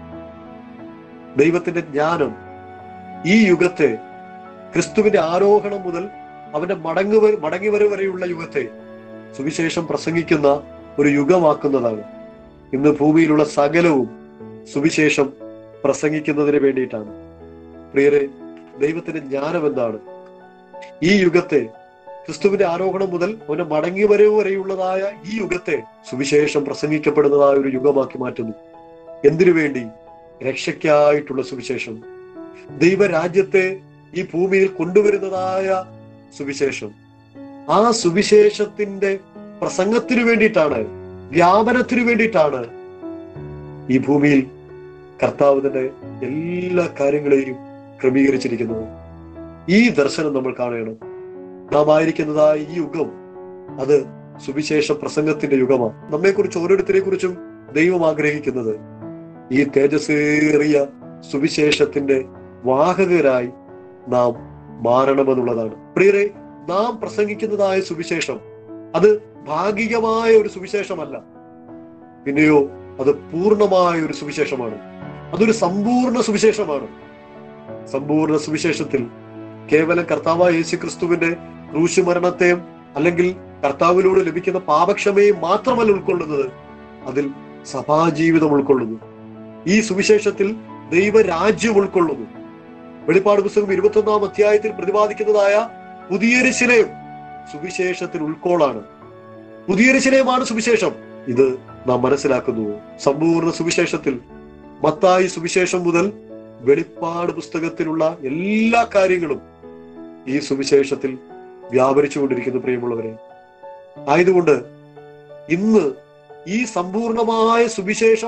ദൈവത്തിന്റെ ജ്ഞാനം ഈ യുഗത്തെ ക്രിസ്തുവിന്റെ ആരോഹണം മുതൽ അവന്റെ മടങ്ങു മടങ്ങി വരവ് വരെയുള്ള യുഗത്തെ സുവിശേഷം പ്രസംഗിക്കുന്ന ഒരു യുഗമാക്കുന്നതാണ് ഇന്ന് ഭൂമിയിലുള്ള സകലവും സുവിശേഷം പ്രസംഗിക്കുന്നതിന് വേണ്ടിയിട്ടാണ് പ്രിയരെ ദൈവത്തിന്റെ ജ്ഞാനം എന്താണ് ഈ യുഗത്തെ ക്രിസ്തുവിന്റെ ആരോഹണം മുതൽ അവന്റെ മടങ്ങി വരവ് വരെയുള്ളതായ ഈ യുഗത്തെ സുവിശേഷം പ്രസംഗിക്കപ്പെടുന്നതായ ഒരു യുഗമാക്കി മാറ്റുന്നു എന്തിനു വേണ്ടി രക്ഷയ്ക്കായിട്ടുള്ള സുവിശേഷം ദൈവരാജ്യത്തെ ഈ ഭൂമിയിൽ കൊണ്ടുവരുന്നതായ സുവിശേഷം ആ സുവിശേഷത്തിന്റെ പ്രസംഗത്തിനു വേണ്ടിയിട്ടാണ് വ്യാപനത്തിനു വേണ്ടിയിട്ടാണ് ഈ ഭൂമിയിൽ കർത്താവ് തന്നെ എല്ലാ കാര്യങ്ങളെയും ക്രമീകരിച്ചിരിക്കുന്നത് ഈ ദർശനം നമ്മൾ കാണണം നാം ആയിരിക്കുന്നതായ ഈ യുഗം അത് സുവിശേഷ പ്രസംഗത്തിന്റെ യുഗമാണ് നമ്മെക്കുറിച്ച് ഓരോരുത്തരെ കുറിച്ചും ദൈവം ആഗ്രഹിക്കുന്നത് ഈ തേജസ്സേറിയ സുവിശേഷത്തിന്റെ വാഹകരായി നാം മാറണമെന്നുള്ളതാണ് പ്രിയരെ നാം പ്രസംഗിക്കുന്നതായ സുവിശേഷം അത് ഭാഗികമായ ഒരു സുവിശേഷമല്ല പിന്നെയോ അത് പൂർണ്ണമായ ഒരു സുവിശേഷമാണ് അതൊരു സമ്പൂർണ്ണ സുവിശേഷമാണ് സമ്പൂർണ്ണ സുവിശേഷത്തിൽ കേവലം കർത്താവായ യേശു ക്രിസ്തുവിന്റെ ക്രൂശുമരണത്തെയും അല്ലെങ്കിൽ കർത്താവിലൂടെ ലഭിക്കുന്ന പാപക്ഷമയും മാത്രമല്ല ഉൾക്കൊള്ളുന്നത് അതിൽ സഭാജീവിതം ഉൾക്കൊള്ളുന്നു ഈ സുവിശേഷത്തിൽ ദൈവരാജ്യം ഉൾക്കൊള്ളുന്നു വെളിപ്പാട് പുസ്തകം ഇരുപത്തൊന്നാം അധ്യായത്തിൽ പ്രതിപാദിക്കുന്നതായ പുതിയൊരിശിലയും സുവിശേഷത്തിൽ ഉൾക്കോളാണ് പുതിയൊരിശിലയുമാണ് സുവിശേഷം ഇത് നാം മനസ്സിലാക്കുന്നു സമ്പൂർണ്ണ സുവിശേഷത്തിൽ മത്തായി സുവിശേഷം മുതൽ വെളിപ്പാട് പുസ്തകത്തിലുള്ള എല്ലാ കാര്യങ്ങളും ഈ സുവിശേഷത്തിൽ വ്യാപരിച്ചുകൊണ്ടിരിക്കുന്നു പ്രിയമുള്ളവരെ ആയതുകൊണ്ട് ഇന്ന് ഈ സമ്പൂർണമായ സുവിശേഷം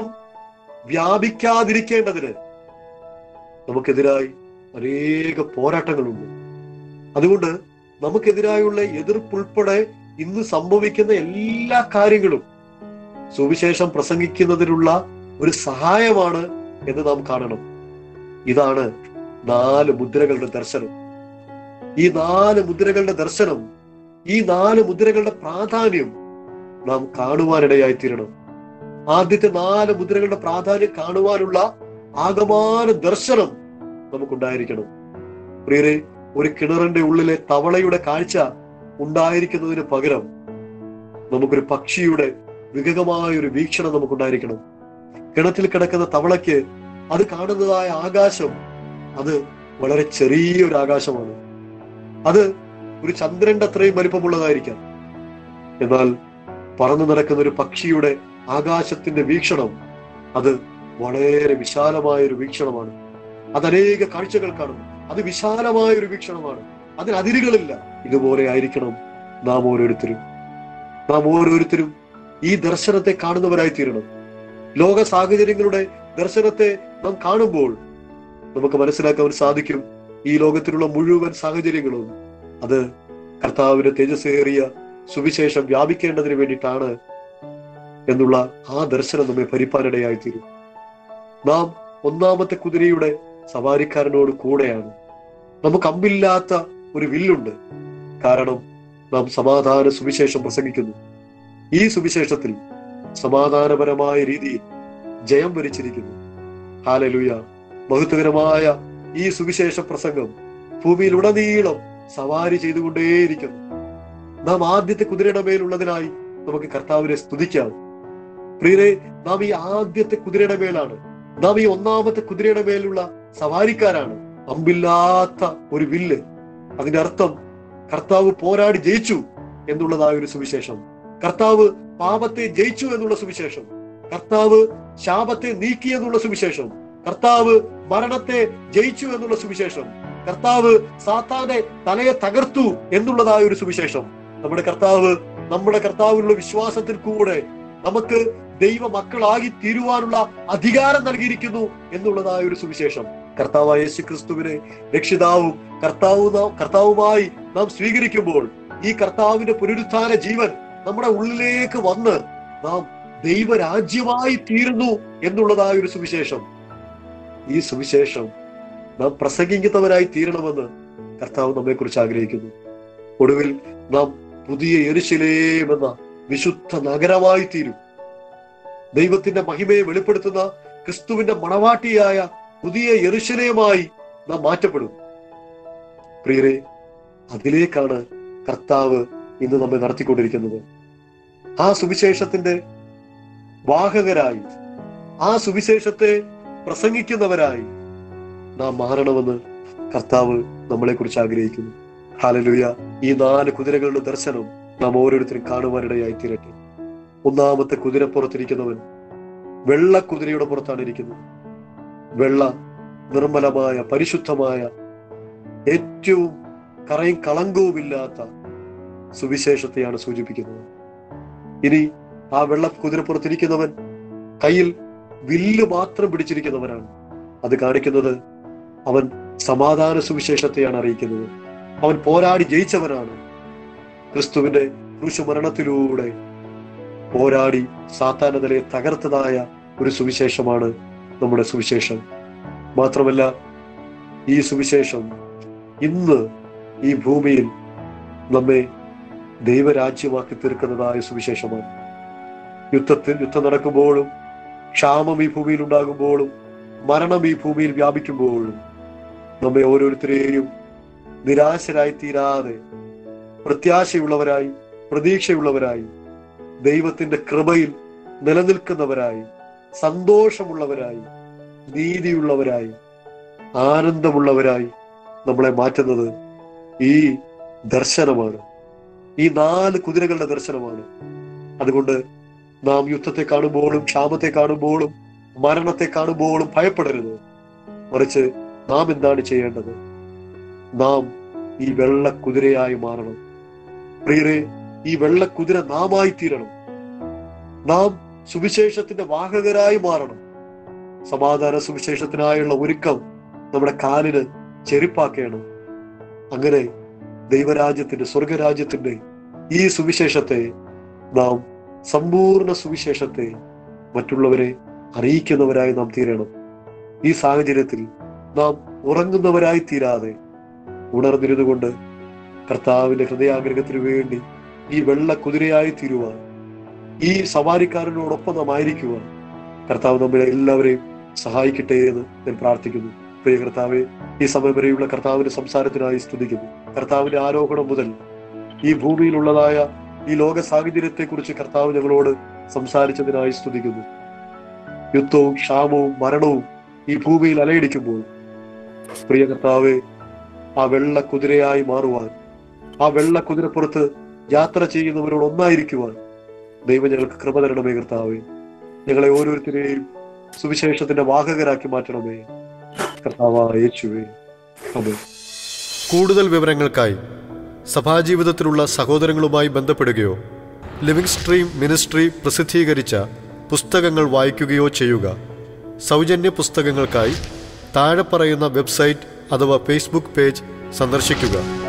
വ്യാപിക്കാതിരിക്കേണ്ടതിന് നമുക്കെതിരായി അനേക പോരാട്ടങ്ങളുണ്ട് അതുകൊണ്ട് നമുക്കെതിരായുള്ള എതിർപ്പുൾപ്പെടെ ഇന്ന് സംഭവിക്കുന്ന എല്ലാ കാര്യങ്ങളും സുവിശേഷം പ്രസംഗിക്കുന്നതിനുള്ള ഒരു സഹായമാണ് എന്ന് നാം കാണണം ഇതാണ് നാല് മുദ്രകളുടെ ദർശനം ഈ നാല് മുദ്രകളുടെ ദർശനം ഈ നാല് മുദ്രകളുടെ പ്രാധാന്യം നാം കാണുവാനിടയായി തീരണം ആദ്യത്തെ നാല് മുദ്രകളുടെ പ്രാധാന്യം കാണുവാനുള്ള ആകമാന ദർശനം നമുക്കുണ്ടായിരിക്കണം പ്രിയരെ ഒരു കിണറിന്റെ ഉള്ളിലെ തവളയുടെ കാഴ്ച ഉണ്ടായിരിക്കുന്നതിന് പകരം നമുക്കൊരു പക്ഷിയുടെ വികകമായ ഒരു വീക്ഷണം നമുക്കുണ്ടായിരിക്കണം കിണറ്റിൽ കിടക്കുന്ന തവളയ്ക്ക് അത് കാണുന്നതായ ആകാശം അത് വളരെ ചെറിയ ഒരു ആകാശമാണ് അത് ഒരു ചന്ദ്രന്റെ അത്രയും വലിപ്പമുള്ളതായിരിക്കാം എന്നാൽ പറന്നു നടക്കുന്ന ഒരു പക്ഷിയുടെ ആകാശത്തിന്റെ വീക്ഷണം അത് വളരെ വിശാലമായ ഒരു വീക്ഷണമാണ് അത് അനേക കാഴ്ചകൾ കാണും അത് വിശാലമായ ഒരു വീക്ഷണമാണ് അതിന് അതിരുകളില്ല ഇതുപോലെ ആയിരിക്കണം നാം ഓരോരുത്തരും നാം ഓരോരുത്തരും ഈ ദർശനത്തെ കാണുന്നവരായി തീരണം ലോക സാഹചര്യങ്ങളുടെ ദർശനത്തെ നാം കാണുമ്പോൾ നമുക്ക് മനസ്സിലാക്കാൻ സാധിക്കും ഈ ലോകത്തിലുള്ള മുഴുവൻ സാഹചര്യങ്ങളും അത് കർത്താവിന്റെ തേജസ്സേറിയ സുവിശേഷം വ്യാപിക്കേണ്ടതിന് വേണ്ടിയിട്ടാണ് എന്നുള്ള ആ ദർശനം നമ്മെ ഭരിപ്പാനിടയായി തീരും നാം ഒന്നാമത്തെ കുതിരയുടെ സവാരിക്കാരനോട് കൂടെയാണ് നമുക്ക് അമ്പില്ലാത്ത ഒരു വില്ലുണ്ട് കാരണം നാം സമാധാന സുവിശേഷം പ്രസംഗിക്കുന്നു ഈ സുവിശേഷത്തിൽ സമാധാനപരമായ രീതിയിൽ ജയം വരിച്ചിരിക്കുന്നു ഹാലലുയ മഹത്വകരമായ ഈ സുവിശേഷ പ്രസംഗം ഭൂമിയിലുടനീളം സവാരി ചെയ്തുകൊണ്ടേയിരിക്കുന്നു നാം ആദ്യത്തെ കുതിരയുടെ മേലുള്ളതിനായി നമുക്ക് കർത്താവിനെ സ്തുതിക്കാം പ്രിയരെ നാം ഈ ആദ്യത്തെ കുതിരയുടെ മേലാണ് നാം ഈ ഒന്നാമത്തെ കുതിരയുടെ മേലുള്ള സവാരിക്കാരാണ് അമ്പില്ലാത്ത ഒരു വില്ല് അതിന്റെ അർത്ഥം കർത്താവ് പോരാടി ജയിച്ചു എന്നുള്ളതായ ഒരു സുവിശേഷം കർത്താവ് പാപത്തെ ജയിച്ചു എന്നുള്ള സുവിശേഷം കർത്താവ് ശാപത്തെ നീക്കി എന്നുള്ള സുവിശേഷം കർത്താവ് മരണത്തെ ജയിച്ചു എന്നുള്ള സുവിശേഷം കർത്താവ് സാത്താനെ തലയെ തകർത്തു എന്നുള്ളതായ ഒരു സുവിശേഷം നമ്മുടെ കർത്താവ് നമ്മുടെ കർത്താവിനുള്ള വിശ്വാസത്തിൽ കൂടെ നമുക്ക് ദൈവ മക്കളായി തീരുവാനുള്ള അധികാരം നൽകിയിരിക്കുന്നു എന്നുള്ളതായ ഒരു സുവിശേഷം കർത്താവായ യേശു ക്രിസ്തുവിനെ രക്ഷിതാവും കർത്താവു കർത്താവുമായി നാം സ്വീകരിക്കുമ്പോൾ ഈ കർത്താവിന്റെ പുനരുത്ഥാന ജീവൻ നമ്മുടെ ഉള്ളിലേക്ക് വന്ന് നാം ദൈവരാജ്യമായി തീരുന്നു എന്നുള്ളതായ ഒരു സുവിശേഷം ഈ സുവിശേഷം നാം പ്രസംഗിക്കുന്നവരായി തീരണമെന്ന് കർത്താവ് നമ്മെ കുറിച്ച് ആഗ്രഹിക്കുന്നു ഒടുവിൽ നാം പുതിയ എരിശിലേം എന്ന വിശുദ്ധ നഗരമായി തീരും ദൈവത്തിന്റെ മഹിമയെ വെളിപ്പെടുത്തുന്ന ക്രിസ്തുവിന്റെ മണവാട്ടിയായ പുതിയ എറുശലേമായി നാം മാറ്റപ്പെടും പ്രിയരെ അതിലേക്കാണ് കർത്താവ് ഇന്ന് നമ്മെ നടത്തിക്കൊണ്ടിരിക്കുന്നത് ആ സുവിശേഷത്തിന്റെ വാഹകരായി ആ സുവിശേഷത്തെ പ്രസംഗിക്കുന്നവരായി നാം മാറണമെന്ന് കർത്താവ് നമ്മളെ കുറിച്ച് ആഗ്രഹിക്കുന്നു ഹാലലുയ ഈ നാല് കുതിരകളുടെ ദർശനം നാം ഓരോരുത്തരും കാണുവാനിടയായി തീരട്ടെ ഒന്നാമത്തെ കുതിരപ്പുറത്തിരിക്കുന്നവൻ വെള്ള കുതിരയുടെ പുറത്താണ് ഇരിക്കുന്നത് വെള്ള നിർമ്മലമായ പരിശുദ്ധമായ ഏറ്റവും കറയും കളങ്കവുമില്ലാത്ത സുവിശേഷത്തെയാണ് സൂചിപ്പിക്കുന്നത് ഇനി ആ വെള്ള കുതിരപ്പുറത്തിരിക്കുന്നവൻ കയ്യിൽ വില്ല് മാത്രം പിടിച്ചിരിക്കുന്നവനാണ് അത് കാണിക്കുന്നത് അവൻ സമാധാന സുവിശേഷത്തെയാണ് അറിയിക്കുന്നത് അവൻ പോരാടി ജയിച്ചവനാണ് ക്രിസ്തുവിന്റെ ക്രൂശുമരണത്തിലൂടെ പോരാടി സാത്താനതലയെ തകർത്തതായ ഒരു സുവിശേഷമാണ് നമ്മുടെ സുവിശേഷം മാത്രമല്ല ഈ സുവിശേഷം ഇന്ന് ഈ ഭൂമിയിൽ നമ്മെ ദൈവരാജ്യമാക്കി തീർക്കുന്നതായ സുവിശേഷമാണ് യുദ്ധത്തിൽ യുദ്ധം നടക്കുമ്പോഴും ക്ഷാമം ഈ ഭൂമിയിൽ ഉണ്ടാകുമ്പോഴും മരണം ഈ ഭൂമിയിൽ വ്യാപിക്കുമ്പോഴും നമ്മെ ഓരോരുത്തരെയും നിരാശരായി തീരാതെ പ്രത്യാശയുള്ളവരായി പ്രതീക്ഷയുള്ളവരായി ദൈവത്തിന്റെ കൃപയിൽ നിലനിൽക്കുന്നവരായി സന്തോഷമുള്ളവരായി നീതിയുള്ളവരായി ആനന്ദമുള്ളവരായി നമ്മളെ മാറ്റുന്നത് ഈ ദർശനമാണ് ഈ നാല് കുതിരകളുടെ ദർശനമാണ് അതുകൊണ്ട് നാം യുദ്ധത്തെ കാണുമ്പോഴും ക്ഷാമത്തെ കാണുമ്പോഴും മരണത്തെ കാണുമ്പോഴും ഭയപ്പെടരുത് മറിച്ച് നാം എന്താണ് ചെയ്യേണ്ടത് നാം ഈ വെള്ള കുതിരയായി മാറണം പ്രിയരെ ഈ വെള്ള കുതിര നാമായി തീരണം നാം സുവിശേഷത്തിന്റെ വാഹകരായി മാറണം സമാധാന സുവിശേഷത്തിനായുള്ള ഒരുക്കം നമ്മുടെ കാലിന് ചെരുപ്പാക്കേണം അങ്ങനെ ദൈവരാജ്യത്തിന്റെ സ്വർഗരാജ്യത്തിന്റെ ഈ സുവിശേഷത്തെ നാം സമ്പൂർണ്ണ സുവിശേഷത്തെ മറ്റുള്ളവരെ അറിയിക്കുന്നവരായി നാം തീരണം ഈ സാഹചര്യത്തിൽ നാം ഉറങ്ങുന്നവരായി തീരാതെ ഉണർന്നിരുന്നുകൊണ്ട് കർത്താവിന്റെ ഹൃദയാഗ്രഹത്തിനു വേണ്ടി ഈ വെള്ള കുതിരയായി തീരുവാൻ ഈ സവാരിക്കാരനോടൊപ്പം നാം ആയിരിക്കുവാൻ കർത്താവ് നമ്മളെ എല്ലാവരെയും സഹായിക്കട്ടെ എന്ന് ഞാൻ പ്രാർത്ഥിക്കുന്നു പ്രിയ കർത്താവെ ഈ സമയം വരെയുള്ള കർത്താവിന്റെ സംസാരത്തിനായി സ്തുതിക്കുന്നു കർത്താവിന്റെ ആരോഹണം മുതൽ ഈ ഭൂമിയിലുള്ളതായ ഈ ലോക സാഹചര്യത്തെ കുറിച്ച് കർത്താവ് ഞങ്ങളോട് സംസാരിച്ചതിനായി സ്തുതിക്കുന്നു യുദ്ധവും ക്ഷാമവും മരണവും ഈ ഭൂമിയിൽ അലയടിക്കുമ്പോൾ പ്രിയ കർത്താവെ ആ വെള്ള കുതിരയായി മാറുവാൻ ആ വെള്ള കുതിരപ്പുറത്ത് യാത്ര ചെയ്യുന്നവരോട് ഒന്നായിരിക്കുവാൻ ദൈവം ഞങ്ങൾക്ക് കൃപ തരണമേ കർത്താവേ ഞങ്ങളെ ഓരോരുത്തരെയും സുവിശേഷത്തിന്റെ വാഹകരാക്കി മാറ്റണമേ കർത്താവായ യേശുവേ അമേ കൂടുതൽ വിവരങ്ങൾക്കായി സഭാജീവിതത്തിലുള്ള സഹോദരങ്ങളുമായി ബന്ധപ്പെടുകയോ ലിവിംഗ് സ്ട്രീം മിനിസ്ട്രി പ്രസിദ്ധീകരിച്ച പുസ്തകങ്ങൾ വായിക്കുകയോ ചെയ്യുക സൗജന്യ പുസ്തകങ്ങൾക്കായി താഴെ പറയുന്ന വെബ്സൈറ്റ് അഥവാ ഫേസ്ബുക്ക് പേജ് സന്ദർശിക്കുക